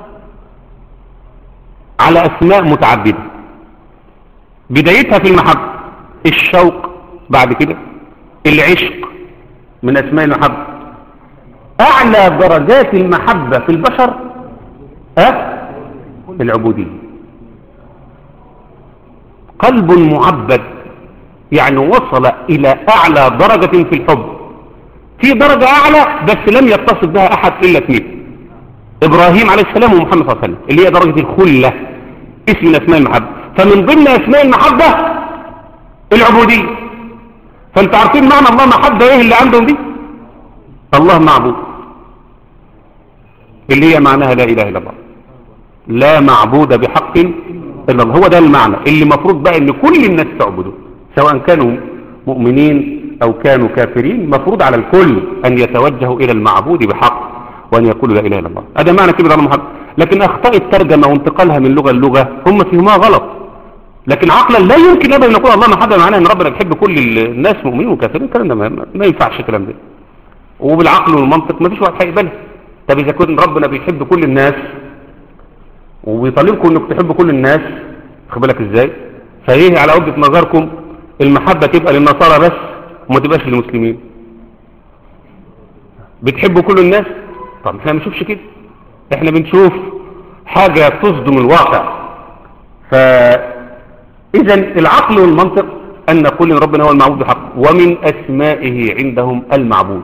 على أسماء متعددة بدايتها في المحبة الشوق بعد كده العشق من أسماء المحبة أعلى درجات المحبة في البشر أه؟ العبودية قلب معبد يعني وصل إلى أعلى درجة في الحب في درجة أعلى بس لم يتصف بها أحد إلا اثنين إبراهيم عليه السلام ومحمد صلى الله عليه وسلم اللي هي درجة الخلة اسم من أسماء المحبة فمن ضمن أسماء المحبة العبودية فانت عارفين معنى الله محبة ايه اللي عندهم دي الله معبود اللي هي معناها لا إله إلا الله لا معبود بحق إلا الله هو ده المعنى اللي مفروض بقى ان كل الناس تعبده سواء كانوا مؤمنين أو كانوا كافرين مفروض على الكل أن يتوجهوا إلى المعبود بحق وأن يقولوا لا إله إلا الله هذا معنى كلمة الله محمد لكن أخطاء الترجمة وانتقالها من لغة للغة هم فيهما غلط لكن عقلا لا يمكن أبدا أن نقول الله محمد معناه أن ربنا بيحب كل الناس مؤمنين وكافرين الكلام ده ما, ما ينفعش الكلام ده وبالعقل والمنطق ما فيش واحد هيقبلها طب إذا كنت ربنا بيحب كل الناس وبيطالبكم أنك تحبوا كل الناس خد بالك إزاي فإيه على وجهة نظركم المحبة تبقى للنصارى بس وما تبقاش للمسلمين بتحبوا كل الناس طب احنا ما بنشوفش كده احنا بنشوف حاجة تصدم الواقع فاذا العقل والمنطق ان نقول ان ربنا هو المعبود بحق ومن اسمائه عندهم المعبود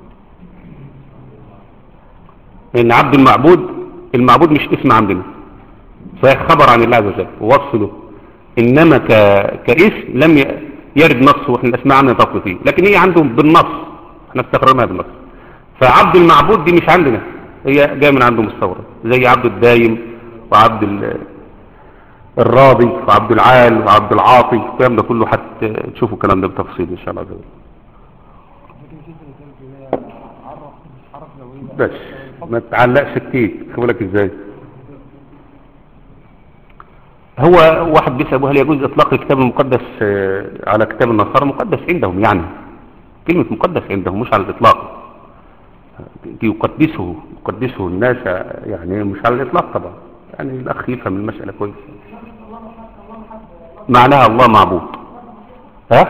ان عبد المعبود المعبود مش اسم عندنا صحيح خبر عن الله عز وجل ووصله انما ك... كاسم لم يرد نص واحنا الاسماء عندنا تطلق فيه لكن هي عندهم بالنص احنا استقررناها بالنص فعبد المعبود دي مش عندنا هي جايه من عندهم الثوره زي عبد الدايم وعبد الراضي وعبد العال وعبد العاطي الكلام ده كله حتى تشوفوا الكلام ده بتفصيل ان شاء الله عز وجل بس ما تعلقش كتير بالك ازاي هو واحد بيسأل هل يجوز اطلاق الكتاب المقدس آه، على كتاب النصارى مقدس عندهم يعني كلمة مقدس عندهم مش على الاطلاق يقدسه يقدسه الناس يعني مش على الاطلاق طبعا يعني الاخ يفهم المسألة كويس معناها الله معبود ها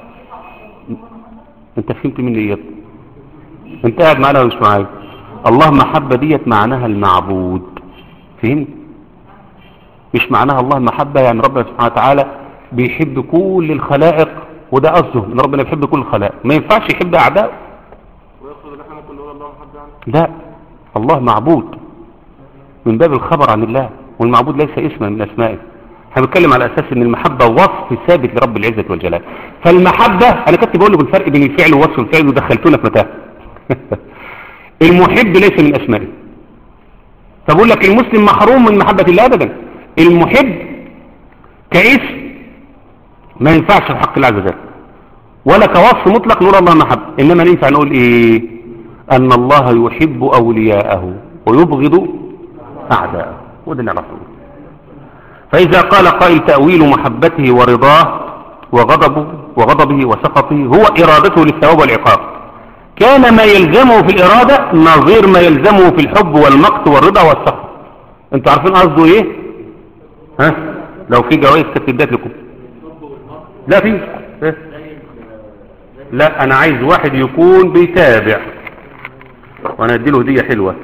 انت فهمت مني ايه انت قاعد معانا ولا مش معايا الله محبة ديت معناها المعبود فهمت مش معناها الله محبة يعني ربنا سبحانه وتعالى بيحب كل الخلائق وده قصده ان ربنا بيحب كل الخلائق ما ينفعش يحب اعداء ويقصد ان احنا ممكن نقول الله محب يعني لا الله معبود من باب الخبر عن الله والمعبود ليس اسما من اسمائه احنا بنتكلم على اساس ان المحبة وصف ثابت لرب العزة والجلال فالمحبة انا كنت بقول لكم الفرق بين الفعل ووصف الفعل ودخلتونا في متاهه المحب ليس من اسمائه فبقول لك المسلم محروم من محبة الله ابدا المحب كاسم ما ينفعش في حق الله عز وجل ولا كوصف مطلق نقول الله محب انما ننفع نقول ايه ان الله يحب اولياءه ويبغض اعداءه وده اللي نعرفه فاذا قال قائل تاويل محبته ورضاه وغضبه وغضبه وسخطه هو ارادته للثواب والعقاب كان ما يلزمه في الإرادة نظير ما يلزمه في الحب والمقت والرضا والسخط انتوا عارفين قصده ايه ها لو في جوائز كانت اديت لكم لا في إيه؟ لا انا عايز واحد يكون بيتابع وانا اديله هدية حلوة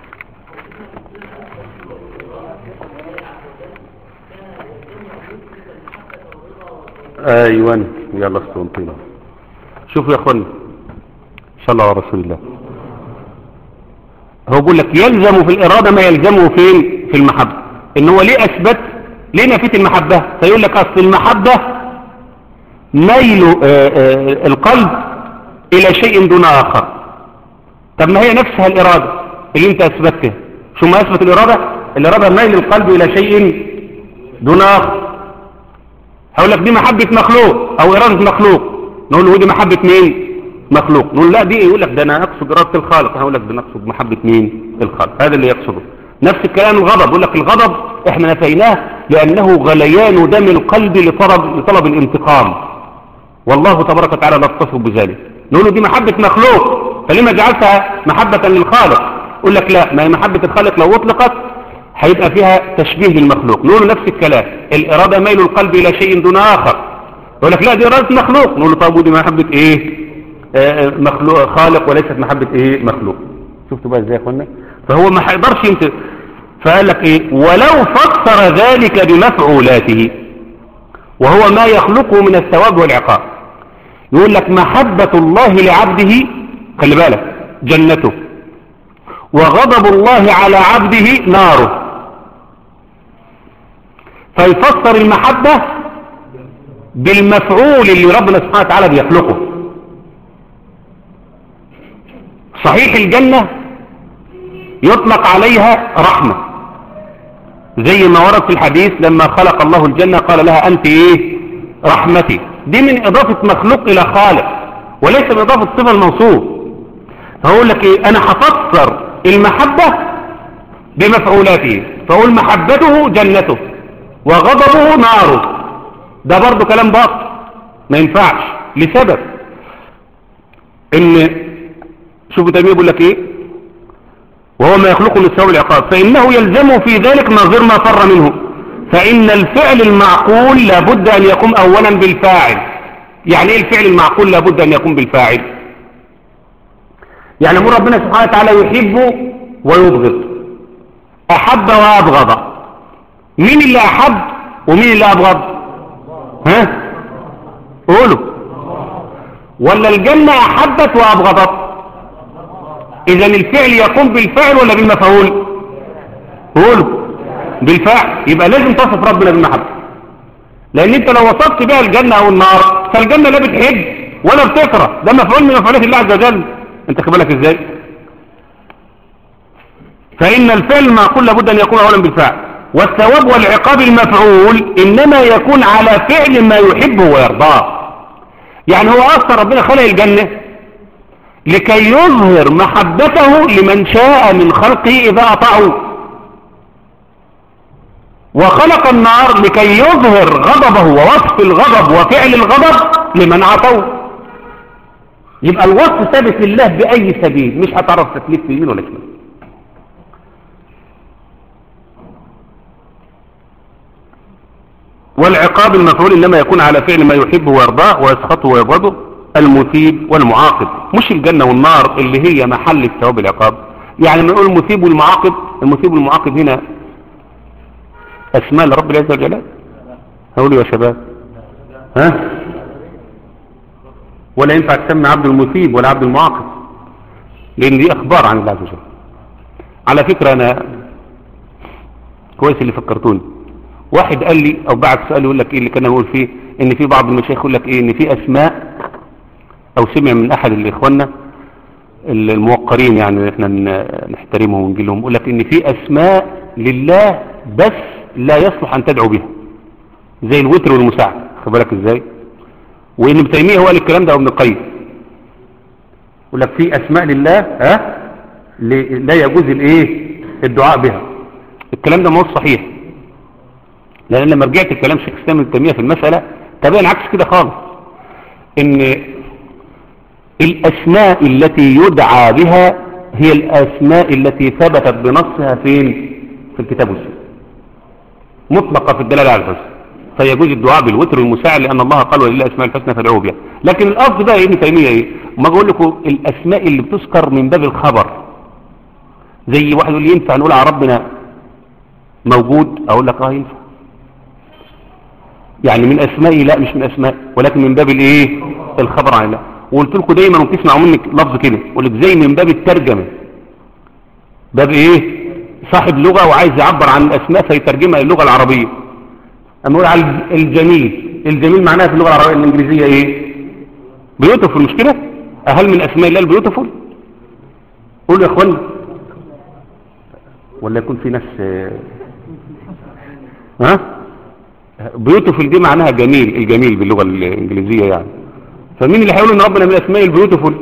ايوه يلا استنطينا شوفوا يا اخوانا صلى الله على رسول الله هو بيقول لك يلزم في الإرادة ما يلزمه فين في المحبة إن هو ليه أثبت ليه نفيت المحبة فيقول لك أصل المحبة ميل آه، آه، القلب إلى شيء دون آخر طب ما هي نفسها الإرادة اللي انت أثبتها شو ما أثبت الإرادة الإرادة ميل القلب إلى شيء دون آخر هقول لك دي محبة مخلوق أو إرادة مخلوق نقول له دي محبة مين مخلوق نقول لا دي يقول لك ده انا اقصد اراده الخالق هقول لك ده نقصد محبه مين الخالق هذا اللي يقصده نفس الكلام الغضب يقول لك الغضب احنا نفيناه لانه غليان دم القلب لطلب لطلب الانتقام والله تبارك وتعالى لا يتصف بذلك نقول له دي محبه مخلوق فلما جعلتها محبه للخالق يقول لك لا ما هي محبه الخالق لو اطلقت هيبقى فيها تشبيه للمخلوق نقول له نفس الكلام الاراده ميل القلب الى شيء دون اخر يقول لك لا دي اراده مخلوق نقول له طب ودي محبه ايه مخلوق خالق وليست محبة ايه مخلوق شفتوا بقى ازاي يا اخوانا فهو ما هيقدرش يمت فقال لك ايه ولو فسر ذلك بمفعولاته وهو ما يخلقه من الثواب والعقاب يقول لك محبة الله لعبده خلي بالك جنته وغضب الله على عبده ناره فيفسر المحبة بالمفعول اللي ربنا سبحانه وتعالى بيخلقه صحيح الجنة يطلق عليها رحمة زي ما ورد في الحديث لما خلق الله الجنة قال لها أنت إيه رحمتي دي من إضافة مخلوق إلى خالق وليس من إضافة صفة الموصوف فأقول لك إيه أنا هفسر المحبة بمفعولاته فأقول محبته جنته وغضبه ناره ده برضو كلام باطل ما ينفعش لسبب ان شوفوا تيمية بيقول لك ايه وهو ما يخلقه من الثواب العقاب فإنه يلزمه في ذلك نظير ما فر منه فإن الفعل المعقول لابد أن يقوم أولا بالفاعل يعني ايه الفعل المعقول لابد أن يقوم بالفاعل يعني أمور ربنا سبحانه وتعالى يحب ويبغض أحب وأبغض مين اللي أحب ومين اللي أبغض ها قولوا ولا الجنة أحبت وأبغضت إذا الفعل يقوم بالفعل ولا بالمفعول قولوا بالفعل يبقى لازم تصف ربنا بالمحبة لأن أنت لو وصفت بها الجنة أو النار فالجنة لا بتحب ولا بتكره ده مفعول من مفعولات الله عز وجل أنت خبالك إزاي فإن الفعل معقول لابد أن يكون أولا بالفعل والثواب والعقاب المفعول إنما يكون على فعل ما يحبه ويرضاه يعني هو أصلا ربنا خلق الجنة لكي يظهر محبته لمن شاء من خلقه إذا أطاعوه وخلق النار لكي يظهر غضبه ووصف الغضب وفعل الغضب لمن عصوه يبقى الوصف ثابت لله بأي سبيل مش هتعرف تكليف في يمين ولا شمال والعقاب المفعول إنما يكون على فعل ما يحبه ويرضاه ويسخطه ويبغضه المثيب والمعاقب مش الجنة والنار اللي هي محل الثواب العقاب يعني لما نقول المثيب والمعاقب المثيب والمعاقب هنا أسماء لرب العزة والجلال هقولوا يا شباب ها ولا ينفع تسمي عبد المثيب ولا عبد المعاقب لأن دي أخبار عن الله عز وجل على فكرة أنا كويس اللي فكرتوني واحد قال لي أو بعد سؤال يقول لك إيه اللي كان يقول فيه إن في بعض المشايخ يقول لك إيه إن في أسماء أو سمع من أحد الإخواننا الموقرين يعني احنا نحترمهم ونجي لهم يقول لك إن في أسماء لله بس لا يصلح أن تدعو بها زي الوتر والمساعد خد بالك إزاي وإن ابن تيمية هو قال الكلام ده أو ابن القيم يقول لك في أسماء لله ها لا يجوز الإيه الدعاء بها الكلام ده ما هو صحيح لأن لما رجعت الكلام شيخ الإسلام ابن تيمية في المسألة تبين عكس كده خالص إن الأسماء التي يدعى بها هي الأسماء التي ثبتت بنصها فين في الكتاب والسنة مطلقة في الدلالة على الحسن فيجوز الدعاء بالوتر والمساعد لأن الله قال ولله أسماء الحسنى فادعوه بها لكن الأصل بقى ابن تيمية إيه ما أقول لكم الأسماء اللي بتذكر من باب الخبر زي واحد يقول لي ينفع نقول على ربنا موجود أقول لك آه ينفع يعني من أسمائي لا مش من أسماء ولكن من باب الإيه الخبر عن الله وقلت لكم دايما وتسمعوا منك لفظ كده يقول لك زي من باب الترجمة باب إيه صاحب لغة وعايز يعبر عن الأسماء فيترجمها للغة العربية أما أقول على الجميل الجميل معناها في اللغة العربية الإنجليزية إيه بيوتفل مش كده أهل من أسماء الله البيوتفل قول يا أخوان ولا يكون في ناس ها بيوتفل دي معناها جميل الجميل باللغة الإنجليزية يعني فمين اللي هيقول ان ربنا من اسماء البيوتفل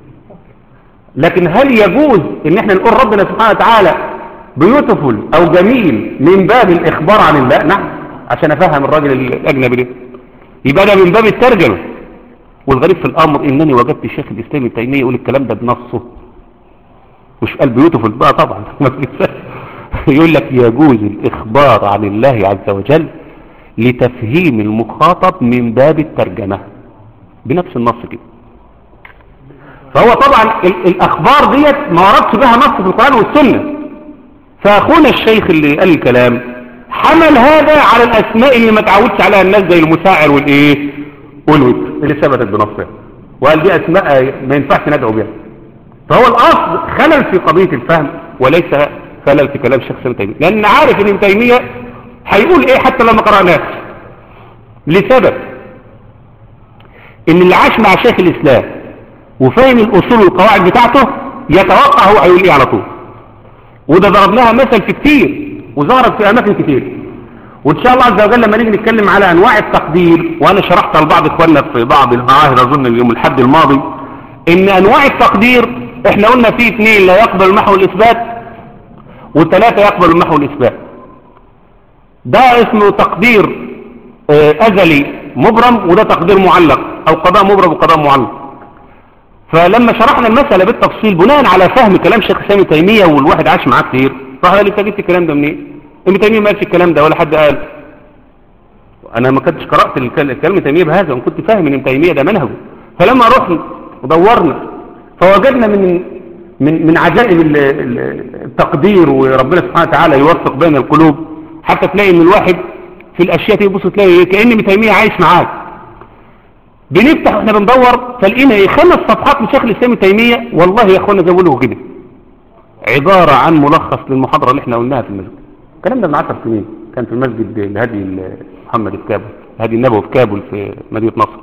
لكن هل يجوز ان احنا نقول ربنا سبحانه وتعالى بيوتفل او جميل من باب الاخبار عن الله نعم عشان افهم الراجل الاجنبي ده يبقى ده من باب الترجمه والغريب في الامر انني وجدت الشيخ الاسلامي ابن تيميه يقول الكلام ده بنصه مش قال بيوتفل بقى طبعا يقول لك يجوز الاخبار عن الله عز وجل لتفهيم المخاطب من باب الترجمه بنفس النص كده فهو طبعا الأخبار ديت ما وردش بها نص في القرآن والسنة فأخونا الشيخ اللي قال الكلام حمل هذا على الأسماء اللي ما تعودش عليها الناس زي المساعر والإيه والوتر اللي ثبتت بنصها وقال دي أسماء ما ينفعش ندعو بها فهو الأصل خلل في قضية الفهم وليس خلل في كلام الشيخ ابن تيمية لأن عارف ان ابن تيمية هيقول ايه حتى لما قرأناه لسبب ان اللي عاش مع شيخ الاسلام وفاهم الاصول والقواعد بتاعته يتوقع هو هيقول ايه على طول وده ضربناها مثل في كتير وظهرت في اماكن كتير وان شاء الله عز وجل لما نيجي نتكلم على انواع التقدير وانا شرحتها لبعض اخواننا في بعض المعاهد اظن يوم الحد الماضي ان انواع التقدير احنا قلنا في اثنين لا يقبل المحو الاثبات وثلاثه يقبل المحو الاثبات ده اسمه تقدير ازلي مبرم وده تقدير معلق او قضاء مبرم وقضاء معلق فلما شرحنا المسألة بالتفصيل بناء على فهم كلام شيخ سامي تيمية والواحد عاش معاه كتير راح قال لي انت جبت الكلام ده منين ابن تيمية ما قالش الكلام ده ولا حد قال انا ما كنتش قرأت الكلام تيمية بهذا وكنت فاهم ان ابن تيمية ده منهجه فلما رحنا ودورنا فوجدنا من من من عجائب التقدير وربنا سبحانه وتعالى يوفق بين القلوب حتى تلاقي ان الواحد في الاشياء دي تبص تلاقي كأن ابن تيمية عايش معاك بنفتح واحنا بندور فلقينا ايه خمس صفحات من شيخ الاسلام تيمية والله يا اخوانا زي له كده عبارة عن ملخص للمحاضرة اللي احنا قلناها في المسجد الكلام ده من 10 سنين كان في المسجد الهادي محمد في كابل الهادي النبوي في كابل في مدينة نصر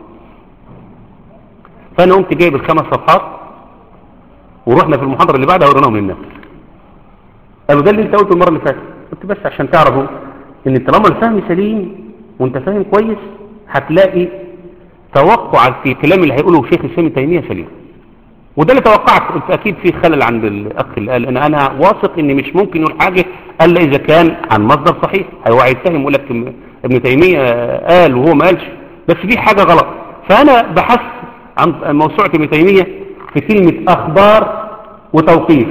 فانا قمت جايب الخمس صفحات ورحنا في المحاضرة اللي بعدها وريناهم للناس قالوا ده اللي انت قلته المرة اللي فاتت قلت بس عشان تعرفوا ان طالما الفهم سليم وانت فاهم كويس هتلاقي توقع في الكلام اللي هيقوله شيخ الاسلام تيمية سليم وده اللي توقعت قلت اكيد في خلل عند الاخ اللي قال انا انا واثق ان مش ممكن يقول حاجه الا اذا كان عن مصدر صحيح هو هيتهم يقول لك ابن تيميه قال وهو ما قالش بس في حاجه غلط فانا بحثت عن موسوعه ابن تيميه في كلمه اخبار وتوقيف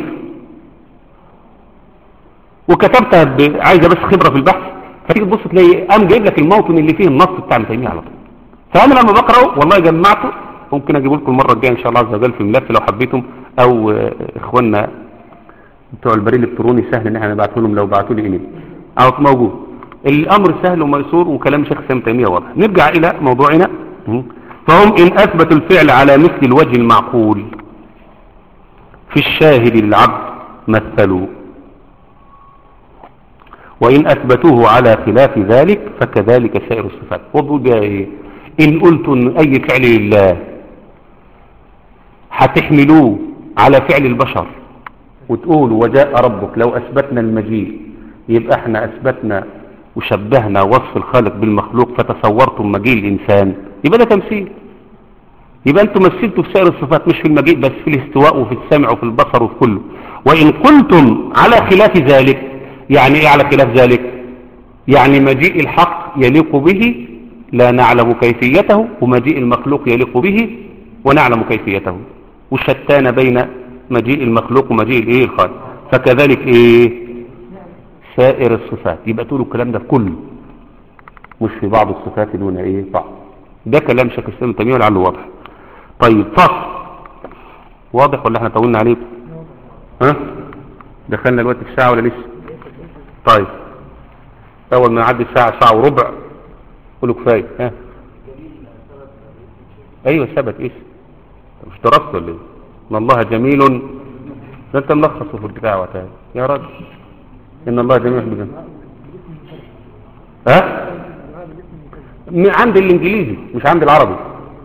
وكتبتها ب... عايزه بس خبره في البحث فتيجي تبص تلاقي قام جايب لك الموطن اللي فيه النص بتاع ابن تيميه على طول فانا لما بقراه والله جمعته ممكن اجيب لكم المره الجايه ان شاء الله عز وجل في ملف لو حبيتم او اخواننا بتوع البريد الالكتروني سهل ان احنا نبعته لهم لو بعتوا لي ايميل او موجود الامر سهل وميسور وكلام شيخ سام تيميه واضح نرجع الى موضوعنا فهم ان اثبتوا الفعل على مثل الوجه المعقول في الشاهد للعبد مثلوا وإن أثبتوه على خلاف ذلك فكذلك سائر الصفات وضعوا بها إيه إن قلت إن أي فعل لله هتحملوه على فعل البشر وتقولوا وجاء ربك لو أثبتنا المجيء يبقى احنا أثبتنا وشبهنا وصف الخالق بالمخلوق فتصورتم مجيء الإنسان يبقى ده تمثيل يبقى أنتم مثلتوا في سائر الصفات مش في المجيء بس في الاستواء وفي السمع وفي البصر وفي كله وإن قلتم على خلاف ذلك يعني ايه على خلاف ذلك يعني مجيء الحق يليق به لا نعلم كيفيته ومجيء المخلوق يليق به ونعلم كيفيته وشتان بين مجيء المخلوق ومجيء الايه الخالق فكذلك ايه سائر الصفات يبقى تقولوا الكلام ده في كله مش في بعض الصفات دون ايه بعض ده كلام شيخ الاسلام تيميه ولعله واضح طيب فصل واضح ولا احنا طولنا عليه ها دخلنا الوقت في ساعه ولا لسه طيب اول ما يعدي ساعة ساعة وربع قولوا كفاية ها ايوه ثبت ايش مش درست ولا ايه ان الله جميل ده انت ملخصه في البتاع وقتها يا راجل ان الله جميل بجميل ها عند الانجليزي مش عند العربي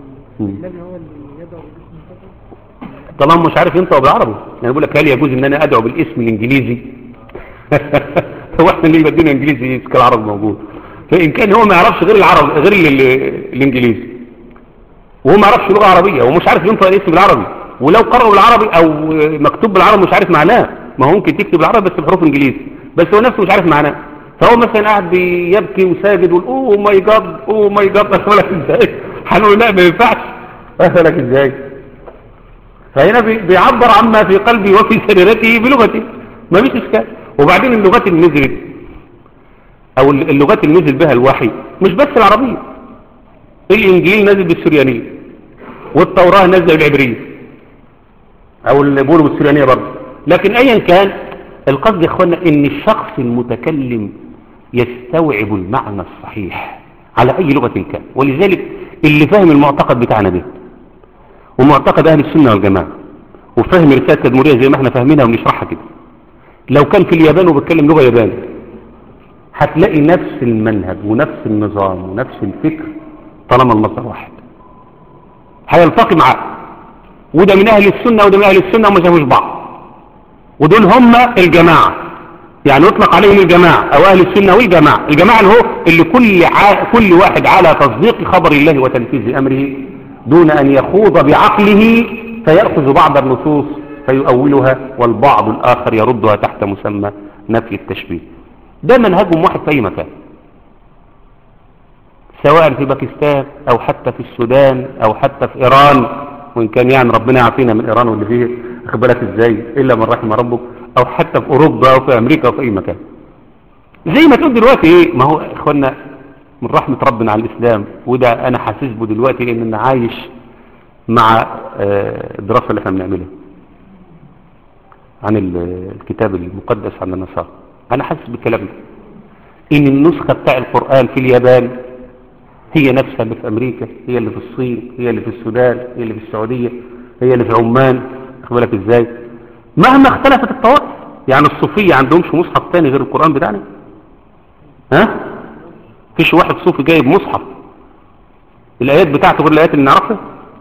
طالما مش عارف ينطق بالعربي يعني بقول لك هل يجوز ان انا ادعو بالاسم الانجليزي هو احنا اللي بدينا انجليزي كالعرب موجود فان كان هو ما يعرفش غير العرب غير ال ال الانجليزي وهو ما يعرفش لغه عربيه ومش عارف ينطق الاسم بالعربي ولو قرأ بالعربي او مكتوب بالعربي مش عارف معناه ما هو ممكن تكتب بالعربي بس بحروف انجليزي بس هو نفسه مش عارف معناه فهو مثلا قاعد بيبكي وساجد ويقول اوه ماي جاد اوه ماي جاد اسالك ازاي هنقول لا ما ينفعش اسالك ازاي فهنا بيعبر عما في قلبي وفي سريرته بلغته ما فيش اشكال وبعدين اللغات اللي نزلت او اللغات اللي نزل بها الوحي مش بس العربية الانجيل نزل بالسريانية والتوراة نزل بالعبرية او اللي بيقولوا بالسريانية برضه لكن ايا كان القصد يا اخوانا ان الشخص المتكلم يستوعب المعنى الصحيح على اي لغة كان ولذلك اللي فاهم المعتقد بتاعنا ده ومعتقد اهل السنة والجماعة وفاهم رسالة التدمرية زي ما احنا فاهمينها ونشرحها كده لو كان في اليابان وبيتكلم لغة ياباني هتلاقي نفس المنهج ونفس النظام ونفس الفكر طالما المصدر واحد هيلتقي معاه وده من اهل السنة وده من اهل السنة وما شافوش بعض ودول هم الجماعة يعني يطلق عليهم الجماعة او اهل السنة والجماعة الجماعة اللي هو اللي كل, ع... كل واحد على تصديق خبر الله وتنفيذ امره دون ان يخوض بعقله فيأخذ بعض النصوص فيؤولها والبعض الآخر يردها تحت مسمى نفي التشبيه ده منهجهم واحد في أي مكان سواء في باكستان أو حتى في السودان أو حتى في إيران وإن كان يعني ربنا يعافينا من إيران واللي فيه أخبرك إزاي إلا من رحم ربك أو حتى في أوروبا أو في أمريكا أو في أي مكان زي ما تقول دلوقتي إيه ما هو إخوانا من رحمة ربنا على الإسلام وده أنا حاسس به دلوقتي لأن أنا عايش مع الدراسة اللي احنا بنعملها عن الكتاب المقدس عن النصارى انا حاسس بالكلام ده ان النسخة بتاع القرآن في اليابان هي نفسها اللي في امريكا هي اللي في الصين هي اللي في السودان هي اللي في السعودية هي اللي في عمان اخبرك ازاي مهما اختلفت الطوائف يعني الصوفية عندهمش مصحف تاني غير القرآن بتاعنا ها فيش واحد صوفي جايب مصحف الايات بتاعته غير الايات اللي نعرفها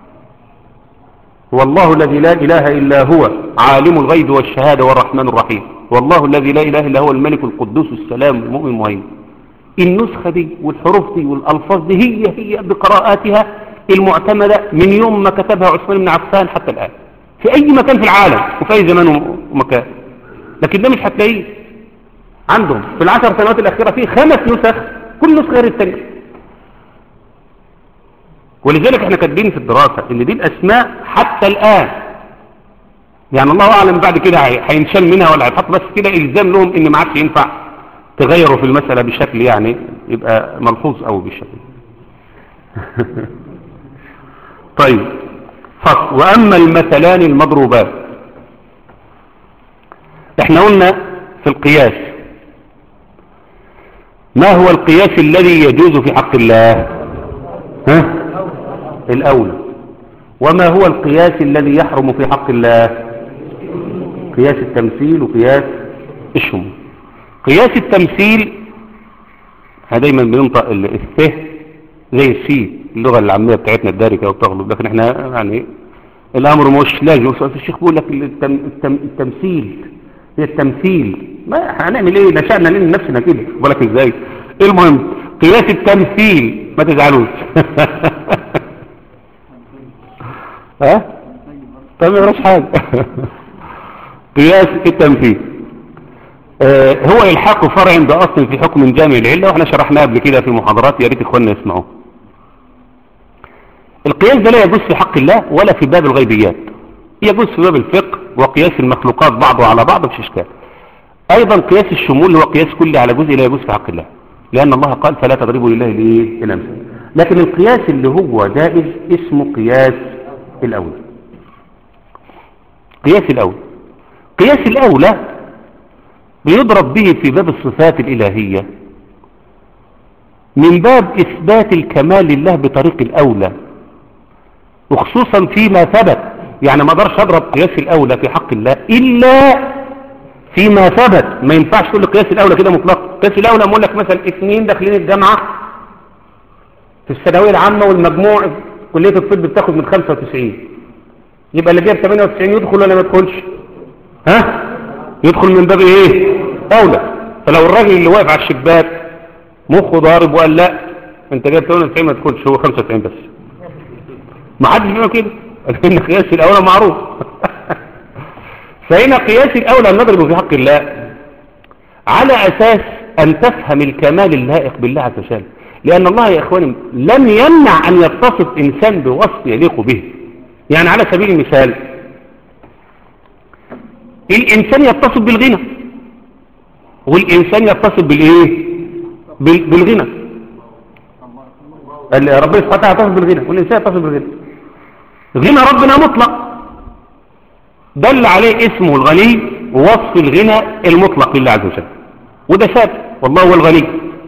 والله الذي لا إله إلا هو عالم الغيب والشهادة والرحمن الرحيم والله الذي لا إله إلا هو الملك القدوس السلام المؤمن المهيمن النسخة دي والحروف دي والألفاظ دي هي هي بقراءاتها المعتمدة من يوم ما كتبها عثمان بن عفان حتى الآن في اي مكان في العالم وفي اي زمان ومكان لكن ده مش هتلاقيه عندهم في العشر سنوات الاخيره في خمس نسخ كل نسخه غير الثانيه ولذلك احنا كاتبين في الدراسه ان دي الاسماء حتى الان يعني الله اعلم بعد كده هي- هينشال منها ولا هيتحط بس كده الزام لهم ان ما عادش ينفع تغيروا في المساله بشكل يعني يبقى ملحوظ قوي بالشكل طيب فصل واما المثلان المضروبات احنا قلنا في القياس ما هو القياس الذي يجوز في حق الله ها الاولى وما هو القياس الذي يحرم في حق الله قياس التمثيل وقياس الشمول قياس التمثيل احنا دايما بننطق ال- الث زي السي اللغة العامية بتاعتنا الدارجة وبتغلب لكن احنا يعني الامر مش لازم الشيخ بيقول لك التم التم التمثيل هي التمثيل ما هنعمل ايه نشأنا ليه نفسنا كده بالك ازاي المهم قياس التمثيل ما تزعلوش ها طيب ما يقراش حاجه قياس التمثيل آه هو الحاق فرع عند اصل في حكم جامع العله واحنا شرحناه قبل كده في محاضرات يا ريت اخواننا يسمعوه القياس ده لا يجوز في حق الله ولا في باب الغيبيات يجوز في باب الفقه وقياس المخلوقات بعضه على بعض مش اشكال ايضا قياس الشمول اللي هو قياس كلي على جزء لا يجوز في حق الله لان الله قال فلا تضربوا لله الايه الامثال لكن القياس اللي هو جائز اسمه قياس الاولى قياس الاولى قياس الاولى بيضرب به في باب الصفات الالهيه من باب اثبات الكمال لله بطريق الاولى وخصوصا فيما ثبت يعني ما اقدرش اضرب قياس الاولى في حق الله الا فيما ثبت ما ينفعش تقول لي قياس الاولى كده مطلق قياس الاولى اقول لك مثلا اثنين داخلين الجامعه في الثانويه العامه والمجموع في كليه الطب بتاخد من 95 يبقى اللي جايب 98 يدخل ولا ما يدخلش ها يدخل من باب ايه اولى فلو الراجل اللي واقف على الشباك مخه ضارب وقال لا انت جايب 98 ما تدخلش هو 95 بس ما حدش بيعمل كده لان قياس الاولى معروف فهنا قياس الاولى نضرب في حق الله على اساس ان تفهم الكمال اللائق بالله عز وجل لان الله يا اخواني لم يمنع ان يتصف انسان بوصف يليق به يعني على سبيل المثال الانسان يتصف بالغنى والانسان يتصف بالايه بال- بالغنى ال- ربنا سبحانه وتعالى يتصف بالغنى والانسان يتصف بالغنى غنى ربنا مطلق دل عليه اسمه الغني ووصف الغنى المطلق لله عز وجل وده ثابت والله هو الغني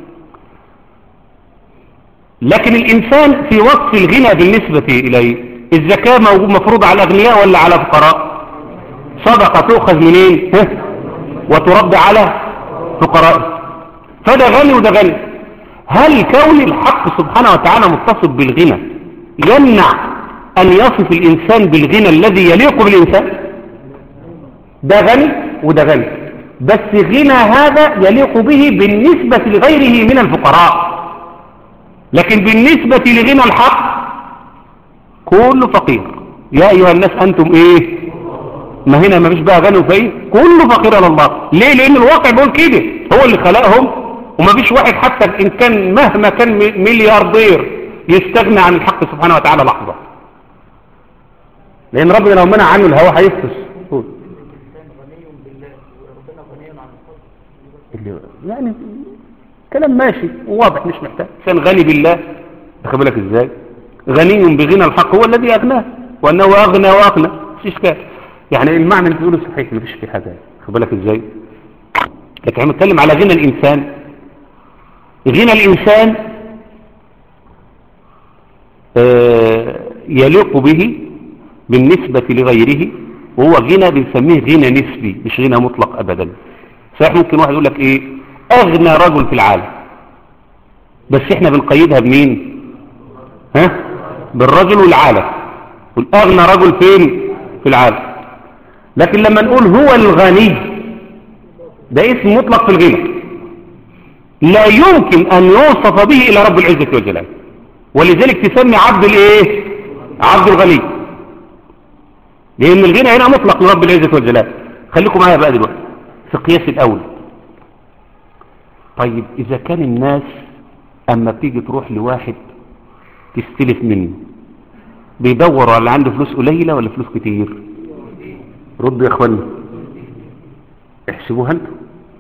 لكن الإنسان في وصف الغنى بالنسبة إليه الزكاة موجود مفروض على الأغنياء ولا على الفقراء صدقة تؤخذ منين ها؟ وترد على فقراء فده غني وده غني هل كون الحق سبحانه وتعالى متصف بالغنى يمنع أن يصف الإنسان بالغنى الذي يليق بالإنسان ده غني وده غني بس غنى هذا يليق به بالنسبة لغيره من الفقراء لكن بالنسبة لغنى الحق كله فقير يا أيها الناس أنتم إيه ما هنا ما فيش بقى غني وفقير كله فقير على الله ليه لأن الواقع بيقول كده هو اللي خلقهم وما فيش واحد حتى إن كان مهما كان ملياردير يستغنى عن الحق سبحانه وتعالى لحظة لأن ربنا لو منع عنه الهوى هيفلس قول. اللي- يعني كلام ماشي وواضح مش محتاج كان غني بالله واخد بالك ازاي غني بغنى الحق هو الذي اغناه وانه اغنى واغنى مش اشكال يعني المعنى اللي بتقوله صحيح مفيش فيه حاجه واخد بالك ازاي لكن احنا بنتكلم على غنى الانسان غنى الانسان آه، يليق به بالنسبة لغيره وهو غنى بنسميه غنى نسبي مش غنى مطلق أبدا صحيح ممكن واحد يقول لك إيه أغنى رجل في العالم بس إحنا بنقيدها بمين ها بالرجل والعالم والأغنى رجل فين في العالم لكن لما نقول هو الغني ده اسم مطلق في الغنى لا يمكن أن يوصف به إلى رب العزة والجلال ولذلك تسمي عبد الايه عبد الغني لان الغنى هنا مطلق لرب العزة والجلال خليكم معايا بقى دلوقتي في قياس الاول طيب اذا كان الناس اما بتيجي تروح لواحد تستلف منه بيدور على عنده فلوس قليلة ولا فلوس كتير ردوا يا اخوانا احسبوها انتوا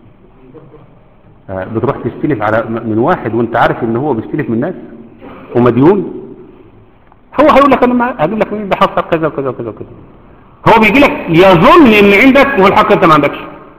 آه، بتروح تستلف على من واحد وانت عارف ان هو بيستلف من الناس ومديون هو هيقول لك انا ما هقول لك مين بيحصل كذا وكذا وكذا وكذا هو بيجي لك يظن ان عندك وهو الحق انت ما عندكش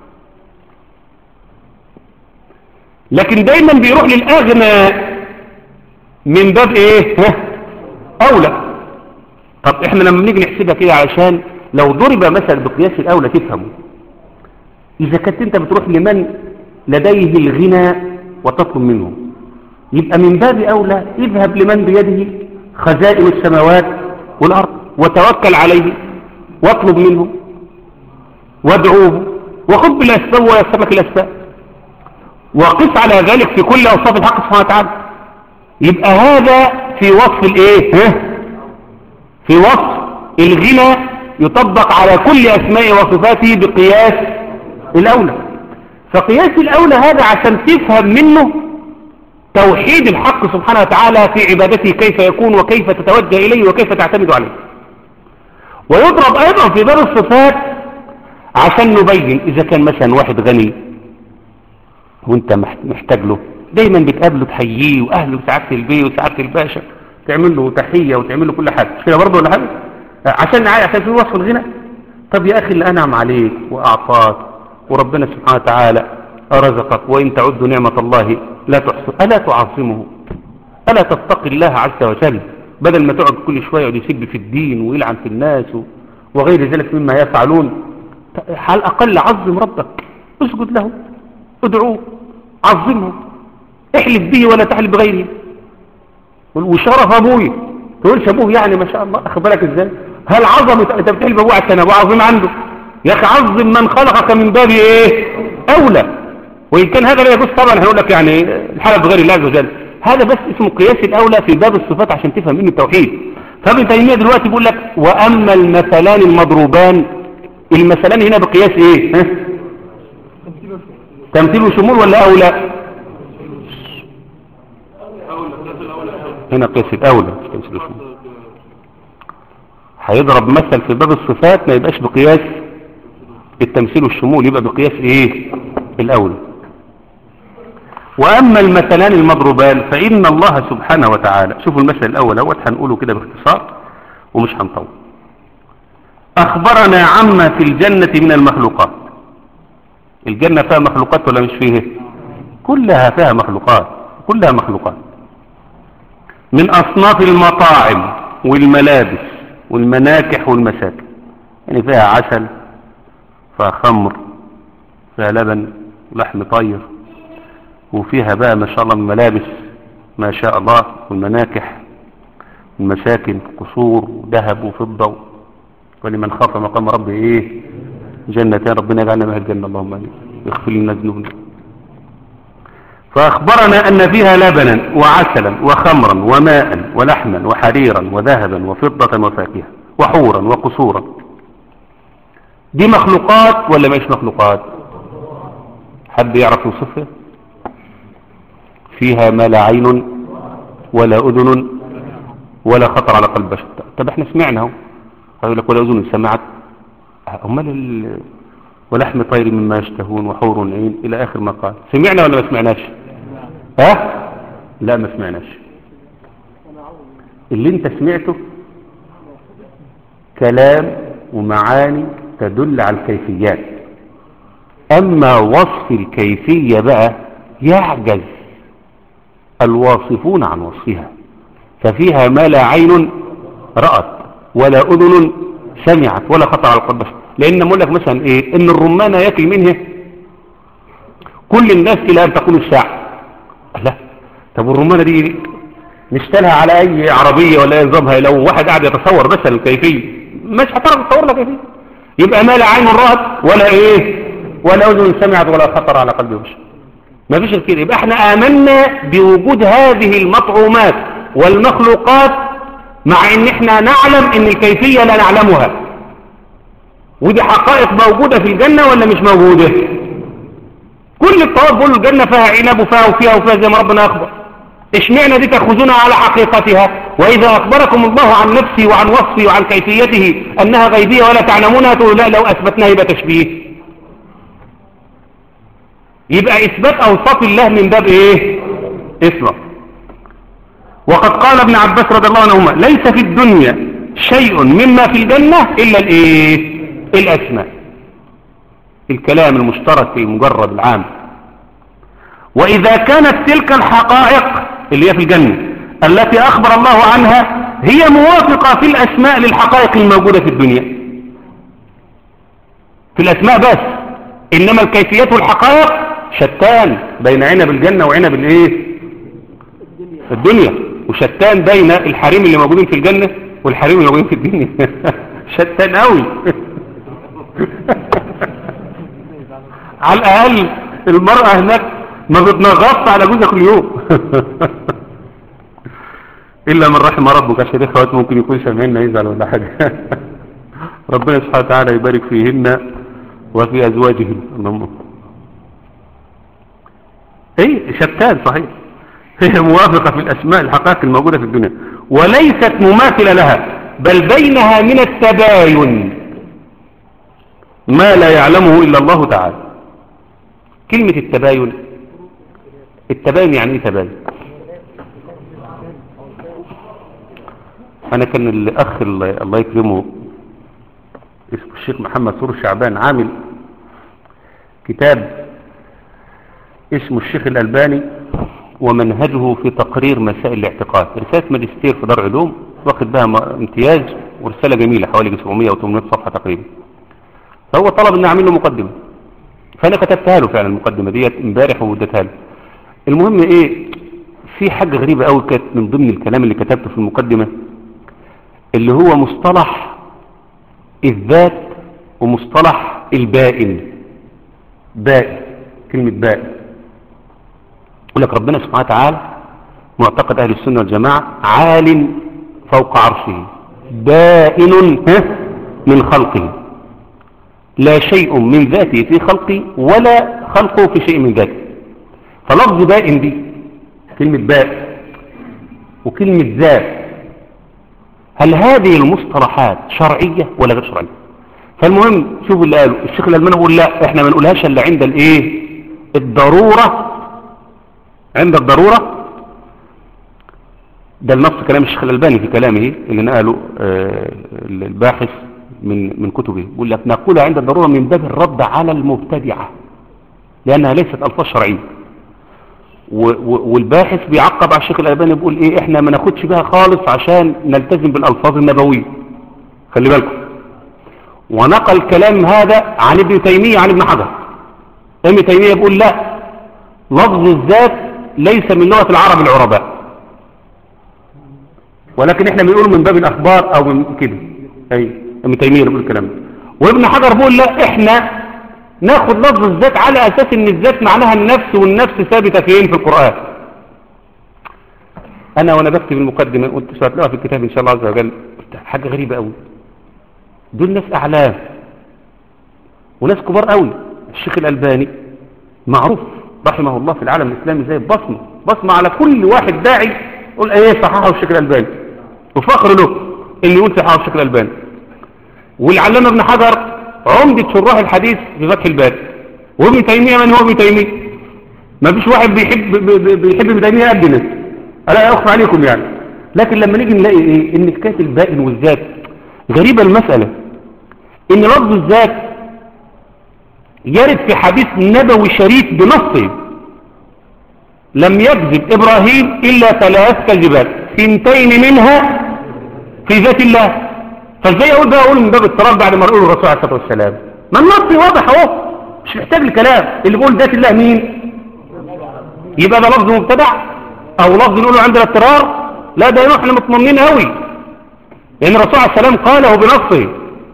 لكن دايما بيروح للاغنى من باب ايه ها اولى طب احنا لما نيجي نحسبها كده علشان لو ضرب مثلا بقياس الاولى تفهموا اذا كنت انت بتروح لمن لديه الغنى وتطلب منه يبقى من باب اولى اذهب لمن بيده خزائن السماوات والارض وتوكل عليه واطلب منه وادعوه وخذ بالاسباب ويسر لك الاسباب وقس على ذلك في كل اوصاف الحق سبحانه وتعالى يبقى هذا في وصف الايه ها؟ في وصف الغنى يطبق على كل اسماء وصفاته بقياس الاولى فقياس الاولى هذا عشان تفهم منه توحيد الحق سبحانه وتعالى في عبادته كيف يكون وكيف تتوجه اليه وكيف تعتمد عليه ويضرب ايضا في باب الصفات عشان نبين اذا كان مثلا واحد غني وانت محتاج له دايما بتقابله تحييه واهله سعاده البي وسعاده الباشا تعمل له تحيه وتعمل له كل حاجه مش كده برضه ولا حاجه عشان عشان في وصف الغنى طب يا اخي اللي انعم عليك واعطاك وربنا سبحانه وتعالى رزقك وان تعدوا نعمه الله لا تحصوا الا تعظمه الا تتقي الله عز وجل بدل ما تقعد كل شويه يقعد يسب في الدين ويلعن في الناس وغير ذلك مما يفعلون على الاقل عظم ربك اسجد له ادعوه عظمه احلف به ولا تحلف بغيره وشرف ابوي تقولش ابوه يعني ما شاء الله اخد بالك ازاي هل عظمت انت بتحلف ابوه عشان ابوه عظيم عنده يا اخي عظم من خلقك من باب ايه اولى وان كان هذا لا يجوز طبعا هنقول لك يعني الحلف بغير الله عز وجل هذا بس اسمه قياس الاولى في باب الصفات عشان تفهم منه التوحيد فابن تيميه دلوقتي بيقول لك واما المثلان المضروبان المثلان هنا بقياس ايه ها؟ تمثيل وشمول ولا اولى هنا قياس الاولى مش تمثيل وشمول هيضرب مثل في باب الصفات ما يبقاش بقياس التمثيل والشمول يبقى بقياس ايه الاولى واما المثلان المضروبان فان الله سبحانه وتعالى شوفوا المثل الاول اهوت هنقوله كده باختصار ومش هنطول اخبرنا عما في الجنة من المخلوقات الجنة فيها مخلوقات ولا مش فيها كلها فيها مخلوقات كلها مخلوقات من اصناف المطاعم والملابس والمناكح والمساكن يعني فيها عسل فيها خمر فيها لبن ولحم طير وفيها بقى ما شاء الله من ملابس ما شاء الله والمناكح والمساكن قصور وذهب وفضة ولمن خاف مقام ربه ايه جنتان ربنا يجعلنا من الجنة اللهم امين يغفر لنا ذنوبنا فأخبرنا أن فيها لبنا وعسلا وخمرا وماء ولحما وحريرا وذهبا وفضة وفاكهة وحورا وقصورا دي مخلوقات ولا مش مخلوقات حد يعرف يوصفها فيها ما لا عين ولا أذن ولا خطر على قلب بشر طب احنا سمعنا اهو يقول لك ولا أذن سمعت امال ال... ولحم طير مما يشتهون وحور عين الى اخر ما قال سمعنا ولا ما سمعناش ها لا ما سمعناش اللي انت سمعته كلام ومعاني تدل على الكيفيات اما وصف الكيفية بقى يعجز الواصفون عن وصفها ففيها ما لا عين رأت ولا أذن سمعت ولا خطر على القلب لأن أقول لك مثلا إيه إن الرمانة يأكل منها كل الناس إلى أن تكون الساعة لا طب الرمانة دي نشتلها على أي عربية ولا أي نظامها لو واحد قاعد يتصور بس الكيفية مش هتعرف تصور لك كيفية يبقى ما لا عين رأت ولا إيه ولا أذن سمعت ولا خطر على قلب بشر ما فيش كده يبقى احنا آمنا بوجود هذه المطعومات والمخلوقات مع ان احنا نعلم ان الكيفية لا نعلمها ودي حقائق موجودة في الجنة ولا مش موجودة كل الطواف بيقولوا الجنة فيها عنب وفيها وفيها وفيها زي ما ربنا أخبر اشمعنى دي تأخذونها على حقيقتها وإذا أخبركم الله عن نفسه وعن وصفه وعن كيفيته أنها غيبية ولا تعلمونها تقولوا لا لو أثبتناها يبقى تشبيه يبقى إثبات أوصاف الله من باب إيه إثبات وقد قال ابن عباس رضي الله عنهما ليس في الدنيا شيء مما في الجنة إلا الإيه الأسماء الكلام المشترك في مجرد العام وإذا كانت تلك الحقائق اللي هي في الجنة التي أخبر الله عنها هي موافقة في الأسماء للحقائق الموجودة في الدنيا في الأسماء بس إنما الكيفيات والحقائق شتان بين عنب الجنة وعنب الإيه الدنيا وشتان بين الحريم اللي موجودين في الجنة والحريم اللي موجودين في الدنيا شتان قوي على الأقل المرأة هناك ما بتنغص على جوزها كل يوم إلا من رحم ربك عشان إخوات ممكن يكون سامعين يزعل ولا حاجة ربنا سبحانه وتعالى يبارك فيهن وفي أزواجهن اللهم اي شتان صحيح هي موافقة في الأسماء الحقائق الموجودة في الدنيا وليست مماثلة لها بل بينها من التباين ما لا يعلمه إلا الله تعالى كلمة التباين التباين يعني ايه تباين انا كان الاخ الله يكرمه اسمه الشيخ محمد سور شعبان عامل كتاب اسمه الشيخ الألباني ومنهجه في تقرير مسائل الاعتقاد رسالة ماجستير في دار علوم واخد بها امتياز ورسالة جميلة حوالي 700 أو 800 صفحة تقريبا فهو طلب ان اعمل له مقدمة فانا كتبتها له فعلا المقدمة ديت امبارح ووديتها له المهم ايه في حاجة غريبة قوي كانت من ضمن الكلام اللي كتبته في المقدمة اللي هو مصطلح الذات ومصطلح البائن بائن كلمة بائن يقول لك ربنا سبحانه وتعالى معتقد أهل السنة والجماعة عال فوق عرشه بائن من خلقه لا شيء من ذاته في خلقه ولا خلقه في شيء من ذاته فلفظ بائن دي كلمة باء وكلمة ذات هل هذه المصطلحات شرعية ولا غير شرعية فالمهم شوفوا اللي قالوا الشيخ الألماني يقول لا احنا ما نقولهاش الا عند الايه الضرورة عند الضرورة ده النص كلام الشيخ الألباني في كلامه اللي نقله آه الباحث من من كتبه يقول لك نقولها عند الضرورة من باب الرد على المبتدعة لأنها ليست ألفاظ شرعية والباحث بيعقب على الشيخ الألباني بيقول ايه احنا ما ناخدش بها خالص عشان نلتزم بالألفاظ النبوية خلي بالكم ونقل كلام هذا عن ابن تيمية عن ابن حجر ابن تيمية بيقول لا لفظ الذات ليس من لغة العرب العرباء ولكن احنا بنقوله من باب الأخبار او من كده اي ابن تيمية بيقول الكلام ده وابن حجر بيقول لا احنا ناخد لفظ الذات على أساس ان الذات معناها النفس والنفس ثابتة فين في القرآن انا وانا بكتب المقدمة قلت سأتلاقها في الكتاب ان شاء الله عز وجل حاجة غريبة قوي دول ناس اعلام وناس كبار قوي الشيخ الالباني معروف رحمه الله في العالم الاسلامي زي بصمة بصمة على كل واحد داعي يقول ايه صححه الشيخ الالباني وفخر له اللي يقول صححه الشيخ الالباني والعلامة ابن حجر عمدة شراح الحديث في فتح الباري وابن تيمية من هو ابن تيمية ما فيش واحد بيحب بيحب ابن تيمية قدنا ألا أخفى عليكم يعني لكن لما نيجي نلاقي إيه إن حكاية البائن والذات غريبة المسألة إن لفظ الذات يرد في حديث نبوي شريف بنصه لم يكذب إبراهيم إلا ثلاث كذبات ثنتين منها في ذات الله فازاي اقول بقى اقول من باب اضطراب بعد ما نقول الرسول عليه الصلاه والسلام ما النص واضح اهو مش محتاج الكلام اللي بيقول ذات الله مين يبقى ده لفظ مبتدع او لفظ نقوله عند الاضطرار لا ده احنا مطمئنين قوي لان الرسول عليه السلام قاله بنصه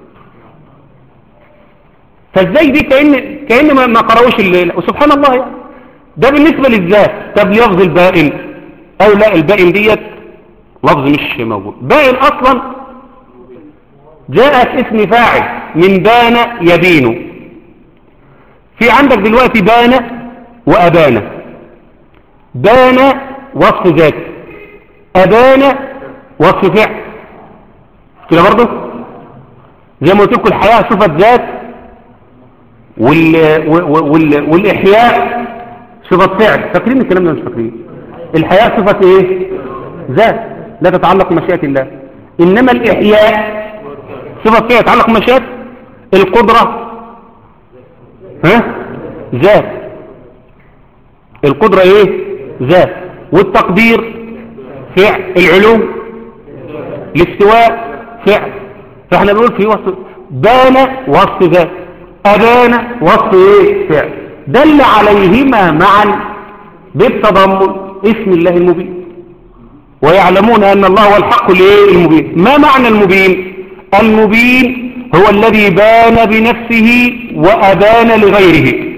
فازاي دي كأن كأن ما, ما قراوش وسبحان الله يعني ده بالنسبة للذات طب لفظ البائن او لا البائن ديت لفظ مش موجود بائن اصلا جاءت اسم فاعل من بان يبين في عندك دلوقتي بان وأبان بان وصف ذات أبان وصف فعل كده برضه زي ما قلت لكم الحياة صفة ذات وال... وال... والإحياء صفة فعل فاكرين الكلام ده مش فاكرين الحياة صفة ايه ذات لا تتعلق بمشيئة الله إنما الإحياء صفة فعل تتعلق بمشيئة القدرة ها ذات القدرة ايه ذات والتقدير فعل العلوم الاستواء فعل فاحنا بنقول في وصف بان وصف ذات أبان وصف ايه فعل دل عليهما معا بالتضمن اسم الله المبين ويعلمون أن الله هو الحق الايه المبين ما معنى المبين المبين هو الذي بان بنفسه وأبان لغيره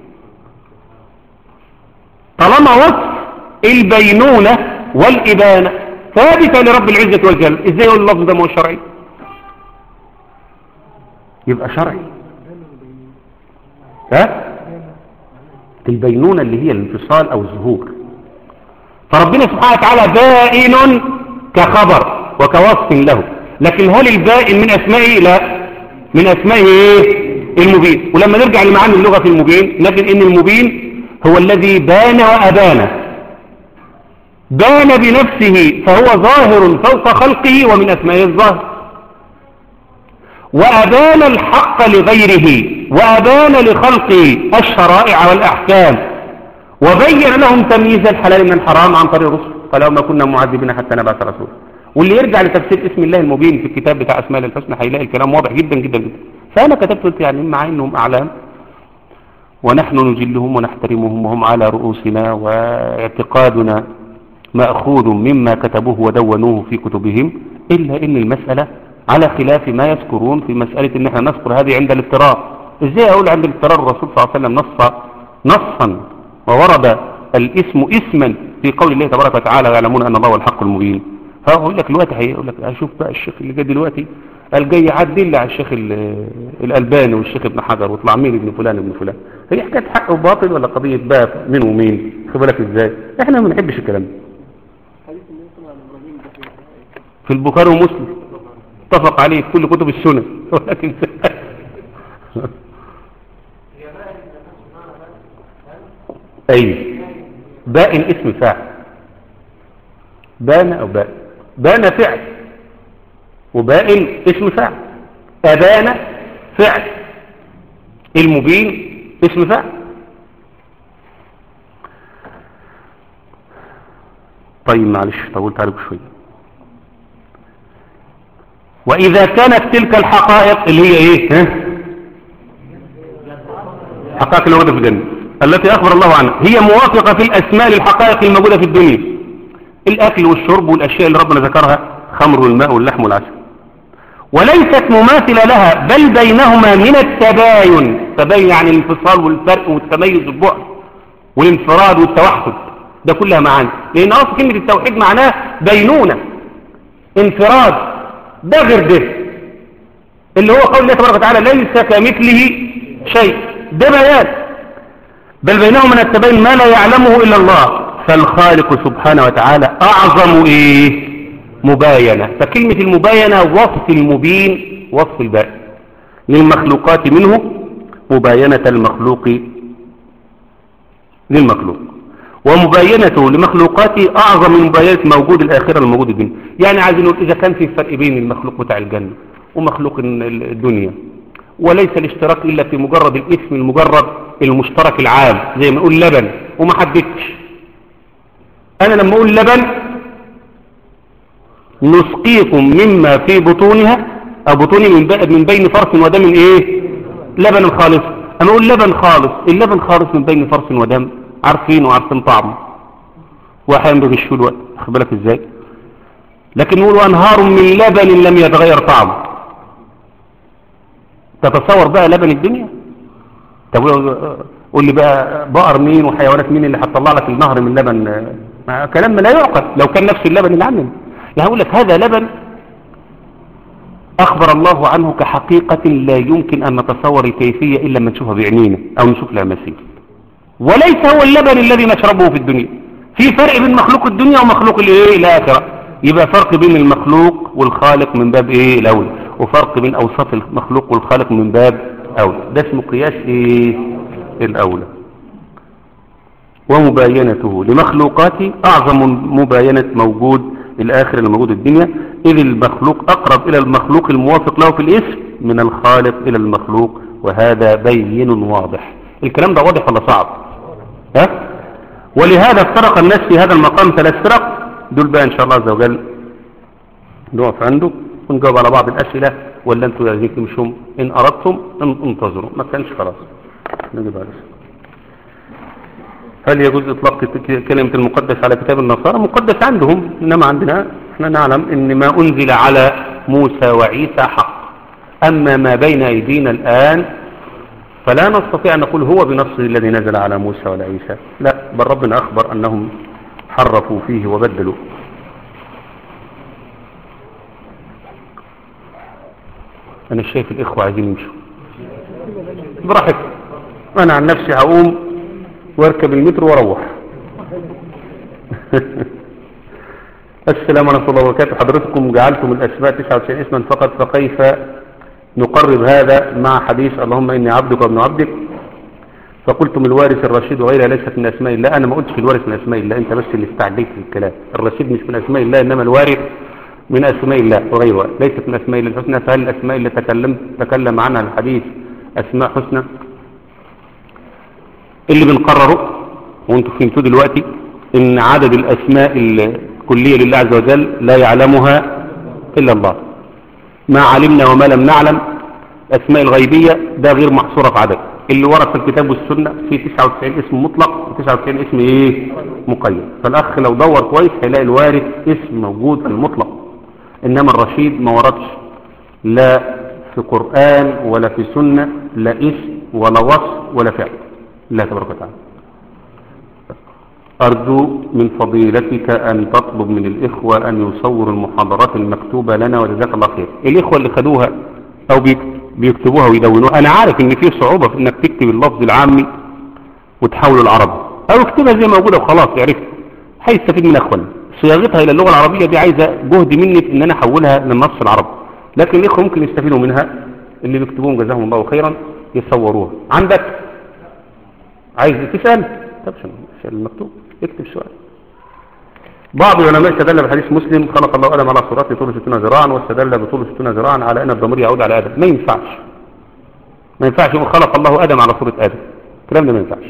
طالما وصف البينونة والإبانة ثابتة لرب العزة والجل ازاي يقول اللفظ ده مو شرعي يبقى شرعي ها البينونة اللي هي الانفصال او الظهور فربنا سبحانه وتعالى بائن كخبر وكوصف له لكن هل البائن من اسمائه لا من اسمائه ايه المبين ولما نرجع لمعاني اللغة في المبين نجد ان المبين هو الذي بان وابان بان بنفسه فهو ظاهر فوق خلقه ومن اسمائه الظاهر وأبان الحق لغيره وأبان لخلقه الشرائع والأحكام وبين لهم تمييز الحلال من الحرام عن طريق الرسل فلو ما كنا معذبين حتى نبعث رسول واللي يرجع لتفسير اسم الله المبين في الكتاب بتاع اسماء الحسنى هيلاقي الكلام واضح جدا جدا جدا فأنا كتبت قلت يعني مع انهم أعلام ونحن نجلهم ونحترمهم وهم على رؤوسنا واعتقادنا مأخوذ مما كتبوه ودونوه في كتبهم إلا إن المسألة على خلاف ما يذكرون في مسألة ان احنا نذكر هذه عند الاضطرار ازاي اقول عند الاضطرار الرسول صلى الله عليه وسلم نص نصا وورد الاسم اسما في قول الله تبارك وتعالى يعلمون ان الله هو الحق المبين فاقول لك دلوقتي هيقول لك اشوف بقى الشيخ اللي جاي دلوقتي قال جاي يعدل على الشيخ الالباني والشيخ ابن حجر ويطلع مين ابن فلان ابن فلان هي حكايه حق وباطل ولا قضيه باب مين ومين خد بالك ازاي احنا ما بنحبش الكلام ده في البخاري ومسلم اتفق عليه في كل كتب السنة ولكن اي بائن اسم فاعل بان او بائن بان فعل وبائن اسم فاعل ابان فعل المبين اسم فاعل طيب معلش طولت عليكم شويه وإذا كانت تلك الحقائق اللي هي إيه ها؟ حقائق الموجودة في الجنة التي أخبر الله عنها هي موافقة في الأسماء للحقائق الموجودة في الدنيا الأكل والشرب والأشياء اللي ربنا ذكرها خمر والماء واللحم والعسل وليست مماثلة لها بل بينهما من التباين تباين يعني الانفصال والفرق والتميز والبعد والانفراد والتوحد ده كلها معاني لأن أصل كلمة التوحيد معناه بينونة انفراد ده غير ده اللي هو قول الله تبارك وتعالى ليس كمثله شيء ده بيان بل بينهم من التبين ما لا يعلمه إلا الله فالخالق سبحانه وتعالى أعظم إيه مباينة فكلمة المباينة وصف المبين وصف البائن للمخلوقات منه مباينة المخلوق للمخلوق ومباينته لمخلوقاته أعظم من مباينة موجود الآخرة الموجود الدنيا يعني عايزين نقول إذا كان في فرق بين المخلوق بتاع الجنة ومخلوق الدنيا وليس الاشتراك إلا في مجرد الاسم المجرد المشترك العام زي ما نقول لبن وما حددتش أنا لما أقول لبن نسقيكم مما في بطونها أو بطوني من, من بين فرس ودم إيه لبن خالص أنا أقول لبن خالص اللبن خالص من بين فرس ودم عارفين وعارفين طعمه واحيانا بيغشوا الوقت خد بالك ازاي لكن نقول انهار من لبن لم يتغير طعمه تتصور بقى لبن الدنيا طب قول لي بقى بقر مين وحيوانات مين اللي هتطلع لك النهر من لبن كلام لا يعقل لو كان نفس اللبن اللي عندنا يعني هقول لك هذا لبن أخبر الله عنه كحقيقة لا يمكن أن نتصور الكيفية إلا لما نشوفها بعينينا أو نشوف لها مثيل وليس هو اللبن الذي نشربه في الدنيا في فرق بين مخلوق الدنيا ومخلوق الايه الآخرة يبقى فرق بين المخلوق والخالق من باب ايه الأول وفرق بين أوصاف المخلوق والخالق من باب أول ده اسمه قياس ايه الأولى ومباينته لمخلوقاته أعظم مباينة موجود الآخر اللي موجود الدنيا إذ المخلوق أقرب إلى المخلوق الموافق له في الاسم من الخالق إلى المخلوق وهذا بين واضح الكلام ده واضح ولا صعب ها ولهذا افترق الناس في هذا المقام ثلاث فرق دول بقى إن شاء الله عز وجل نقف عنده ونجاوب على بعض الأسئلة ولا أنتوا عايزين تمشوا إن أردتم ان- انتظروا ما كانش خلاص نجيب على الأسئلة. هل يجوز إطلاق ك- كلمة المقدس على كتاب النصارى مقدس عندهم إنما عندنا احنا نعلم إن ما أنزل على موسى وعيسى حق أما ما بين أيدينا الآن فلا نستطيع أن نقول هو بنصه الذي نزل على موسى ولا عيسى لا بل ربنا أخبر أنهم حرفوا فيه وبدلوا أنا شايف الإخوة عايزين يمشوا براحتك أنا عن نفسي هقوم واركب المترو واروح السلام عليكم ورحمة الله وبركاته حضرتكم جعلتم الأسماء 99 اسما فقط فكيف نقرب هذا مع حديث اللهم إني عبدك وابن عبدك فقلتم الوارث الرشيد وغيرها ليست من أسماء الله أنا ما قلتش الوارث من أسماء الله أنت بس اللي استعديت في الكلام الرشيد مش من أسماء الله إنما الوارث من أسماء الله وغيرها ليست من أسماء الله الحسنى فهل الأسماء اللي تكلم تكلم عنها الحديث أسماء حسنى اللي بنقرره وانتم فهمتوا دلوقتي ان عدد الاسماء الكلية لله عز وجل لا يعلمها الا الله ما علمنا وما لم نعلم اسماء الغيبية ده غير محصورة في عدد اللي ورد في الكتاب والسنة في 99 اسم مطلق و99 اسم ايه مقيد فالاخ لو دور كويس هيلاقي الوارث اسم موجود في المطلق انما الرشيد ما وردش لا في قرآن ولا في سنة لا اسم ولا وصف ولا فعل الله تبارك وتعالى أرجو من فضيلتك أن تطلب من الإخوة أن يصوروا المحاضرات المكتوبة لنا وجزاك الله خير الإخوة اللي خدوها أو بيك- بيكتبوها ويدونوها أنا عارف إن في صعوبة في إنك تكتب اللفظ العامي وتحوله العربي أو اكتبها زي ما موجودة وخلاص عرفت هيستفيد من أخوانا صياغتها إلى اللغة العربية دي عايزة جهد مني في إن أنا أحولها للنص العربي لكن الإخوة ممكن يستفيدوا منها اللي بيكتبوهم جزاهم الله خيرا يصوروها عندك عايز تسأل طب شنو السؤال المكتوب اكتب سؤال بعض العلماء استدل بحديث مسلم خلق الله ادم على صورته طول 60 ذراعا واستدل بطول 60 ذراعا على ان الضمير يعود على ادم ما ينفعش ما ينفعش يقول خلق الله ادم على صوره ادم الكلام ده ما ينفعش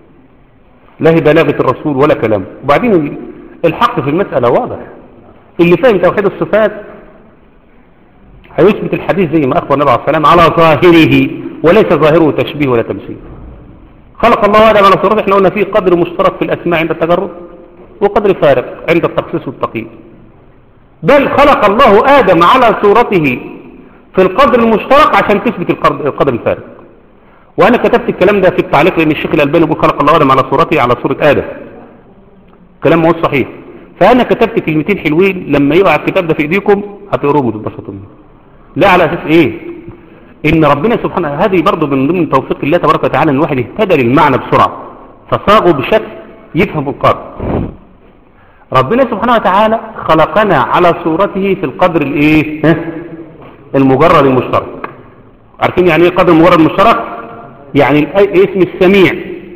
لا هي بلاغه الرسول ولا كلام وبعدين الحق في المساله واضح اللي فاهم توحيد الصفات هيثبت الحديث زي ما اخبر النبي عليه الصلاه والسلام على ظاهره وليس ظاهره تشبيه ولا تمثيل خلق الله آدم على صورته احنا قلنا فيه قدر مشترك في الأسماء عند التجرد وقدر فارق عند التخصيص والتقييد بل خلق الله آدم على صورته في القدر المشترك عشان تثبت القدر القدر الفارق وأنا كتبت الكلام ده في التعليق لأن الشيخ الألباني بيقول خلق الله آدم على صورته على صورة آدم كلام ما هو صحيح فأنا كتبت كلمتين حلوين لما يقع الكتاب ده في إيديكم هتقروهم وتتبسطوا منه لا على أساس إيه ان ربنا سبحانه هذه برضه من ضمن توفيق الله تبارك وتعالى ان الواحد يهتدى للمعنى بسرعة فصاغه بشكل يفهم القارئ ربنا سبحانه وتعالى خلقنا على صورته في القدر الايه ها؟ المجرد المشترك عارفين يعني ايه قدر مجرد مشترك يعني الأي- اسم السميع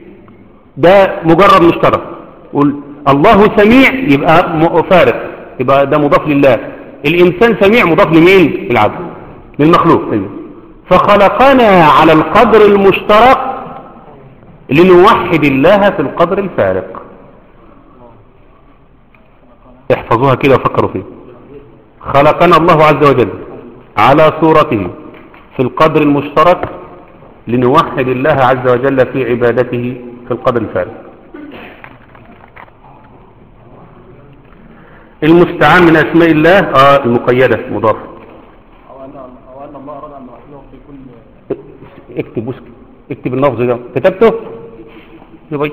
ده مجرد مشترك قول الله سميع يبقى م- فارق يبقى ده مضاف لله الانسان سميع مضاف لمين العبد للمخلوق أيوه. فخلقنا على القدر المشترك لنوحد الله في القدر الفارق احفظوها كده وفكروا فيها خلقنا الله عز وجل على صورته في القدر المشترك لنوحد الله عز وجل في عبادته في القدر الفارق المستعان من اسماء الله اه المقيدة مضاف أو أن أو أن الله أراد أن يوحده في كل اكتب وسك اكتب اللفظ ده كتبته يبقى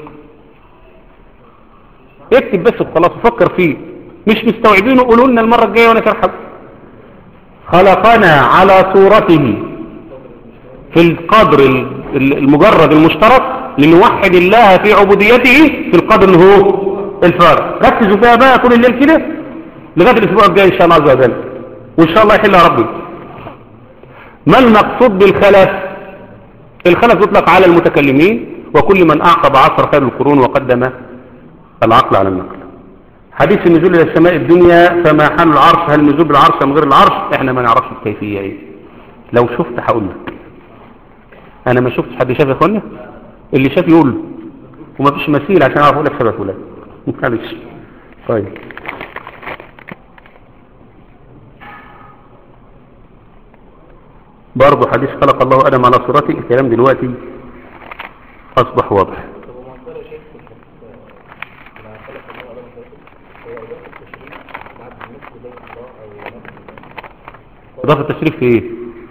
اكتب بس وخلاص وفكر فيه مش مستوعبينه قولوا لنا المرة الجاية وانا شرحه خلقنا على صورته في القدر ال- ال- المجرد المشترك لنوحد الله في عبوديته في القدر اللي هو الفارق ركزوا فيها بقى طول الليل كده لغاية الأسبوع الجاي إن شاء الله عز وجل وإن شاء الله يحلها ربي ما المقصود بالخلف الخلف يطلق على المتكلمين وكل من أعقب عصر خير القرون وقدم العقل على النقل حديث النزول إلى السماء الدنيا فما حال العرش هل النزول بالعرش أم غير العرش احنا ما نعرفش الكيفية ايه لو شفت هقول لك انا ما شفتش حد شاف يا اخوانا اللي شاف يقول له. وما فيش مثيل عشان اعرف اقول لك سبب فلان معلش طيب برضه حديث خلق الله ادم على صورته الكلام دلوقتي اصبح واضح اضافه التشريف في ايه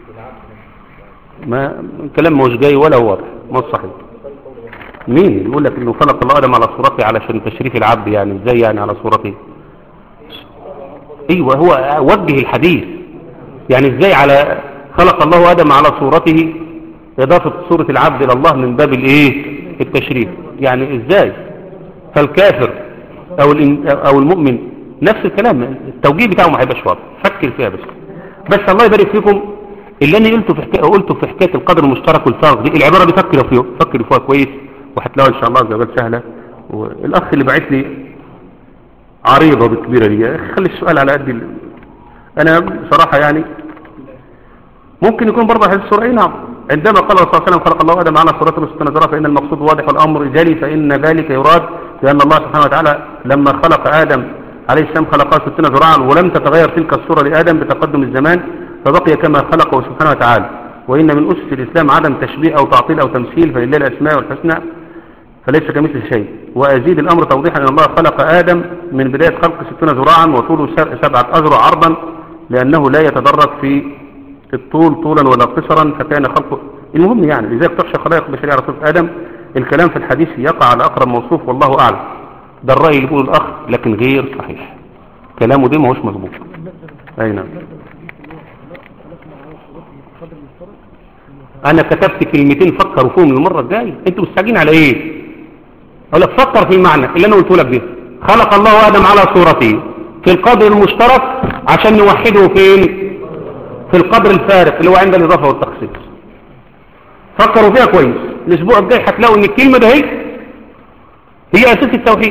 ما الكلام مش جاي ولا هو واضح مش صحيح مين يقول لك انه خلق الله ادم على صورته علشان تشريف العبد يعني ازاي يعني على صورته ايوه هو وجه الحديث يعني ازاي على خلق الله ادم على صورته اضافه صوره العبد الى الله من باب الايه التشريف يعني ازاي فالكافر او الإن- او المؤمن نفس الكلام التوجيه بتاعه ما هيبقاش واضح فكر فيها بس بس الله يبارك فيكم اللي انا قلته في حكايه قلته في حكايه القدر المشترك والفرق دي العباره دي فكروا فيها فكروا فيها كويس وهتلاقوها ان شاء الله عز وجل سهله والاخ اللي بعت لي عريضه بالكبيره دي يا أخي خلي السؤال على قد ال- انا بصراحه يعني ممكن يكون برضه حديث السورة أي نعم عندما قال الرسول صلى الله عليه وسلم خلق الله آدم على صورته وستنا ذراع فإن المقصود واضح والأمر جلي فإن ذلك يراد لأن الله سبحانه وتعالى لما خلق آدم عليه السلام خلقه ستنا ذراعا ولم تتغير تلك الصورة لآدم بتقدم الزمان فبقي كما خلقه سبحانه وتعالى وإن من أسس الإسلام عدم تشبيه أو تعطيل أو تمثيل فلله الأسماء والحسنى فليس كمثل شيء وأزيد الأمر توضيحا أن الله خلق آدم من بداية خلق ستون ذراعا وطوله سب- سبعة أذرع عرضا لأنه لا يتدرج في الطول طولا ولا قصرا فكان خلقه المهم يعني لذلك تخشى خلائق البشرية على صفة آدم الكلام في الحديث يقع على أقرب موصوف والله أعلم ده الرأي اللي بيقوله الأخ لكن غير صحيح كلامه ده ما هوش مظبوط أي نعم أنا كتبت كلمتين فكروا فيهم المرة الجاية أنتوا مستعجين على إيه أقول لك فكر في المعنى اللي أنا قلته لك ده خلق الله آدم على صورته في القدر المشترك عشان نوحده فين في القدر الفارق اللي هو عند الإضافة والتخصيص فكروا فيها كويس الأسبوع الجاي هتلاقوا إن الكلمة ده هي هي أساس التوحيد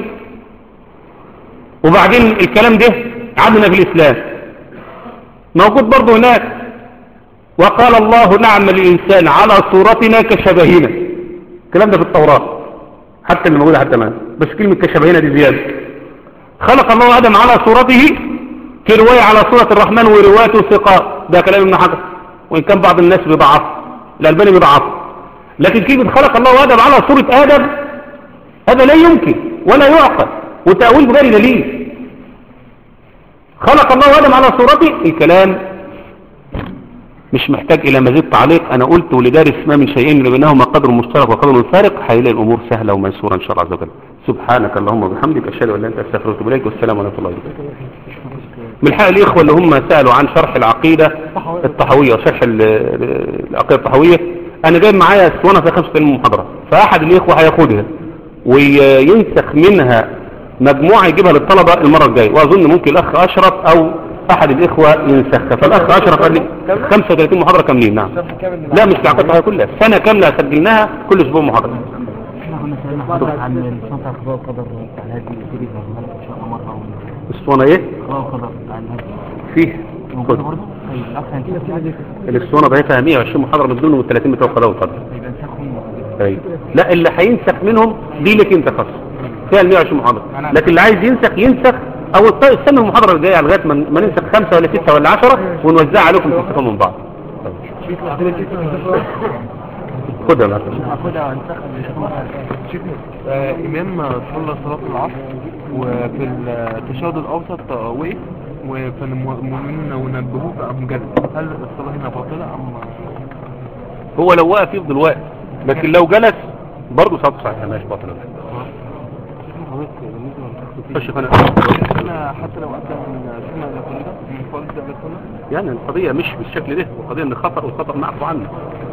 وبعدين الكلام ده عندنا في الإسلام موجود برضه هناك وقال الله نعمل الإنسان على صورتنا كشبهنا الكلام ده في التوراة حتى اللي موجودة حتى الآن بس كلمة كشبهنا دي زيادة خلق الله آدم على صورته في رواية على صورة الرحمن وروايته ثقات ده كلام ابن حجر وإن كان بعض الناس بيضعف الألباني بيضعف لكن كلمة خلق الله آدم على صورة آدم هذا لا يمكن ولا يعقل وتأويل بغير دليل خلق الله آدم على صورته الكلام مش محتاج إلى مزيد تعليق أنا قلت ولدارس ما من شيئين بينهما قدر مشترك وقدر فارق هيلاقي الأمور سهلة وميسورة إن شاء الله عز وجل سبحانك اللهم وبحمدك أشهد أن لا إله إلا أنت أستغفرك إليك والسلام عليكم ورحمة الله وبركاته من حق الإخوة اللي هم سألوا عن شرح العقيدة الطحوية وشرح ال- ال- العقيدة الطحوية أنا جايب معايا اسطوانة في 85 محاضرة فأحد الإخوة هياخدها وينسخ منها مجموعة يجيبها للطلبة المرة الجاية وأظن ممكن الأخ أشرف أو أحد الإخوة ينسخها فالأخ أشرف قال لي 35 محاضرة كاملين نعم لا مش العقيدة الطحوية كلها سنة كاملة سجلناها كل أسبوع محاضرة احنا كنا سألنا حضرتك عن الشنطة القضاء والقدر بتاع الهادي تيجي لك ان شاء الله مرة الاسطوانة إيه؟ القضاء والقدر بتاع الهادي فيه موجودة خد برضه؟ طيب الاخ هنشوف الاسطوانة ضعيفها 120 محاضرة من ضمن ال 30 بتوع القضاء والقدر يبقى نسخهم أيوة. لا اللي هينسخ منهم دي لك انت خاص فيها ال 120 محاضرة لكن اللي عايز ينسخ ينسخ او الط- استنى المحاضرة الجاية لغاية ما ما ننسخ خمسة ولا ستة ولا عشرة ونوزعها عليكم تستفادوا من بعض خدها بقى هاخدها وانسخها آه، إمام صلى صلاة العصر وفي التشهد الأوسط وقف وفي المؤمنين ونبهوه فقام جلس هل الصلاة هنا باطلة أم هو لو واقف يفضل واقف لكن لو جلس برضه صوت صحيح ماشي باطل حضرتك بالنسبة فشيخ انا انا حتى لو ادى من سنه الى فريضه من فريضه الى سنه يعني القضية مش بالشكل ده القضية ان خطأ والخطأ معفو عنه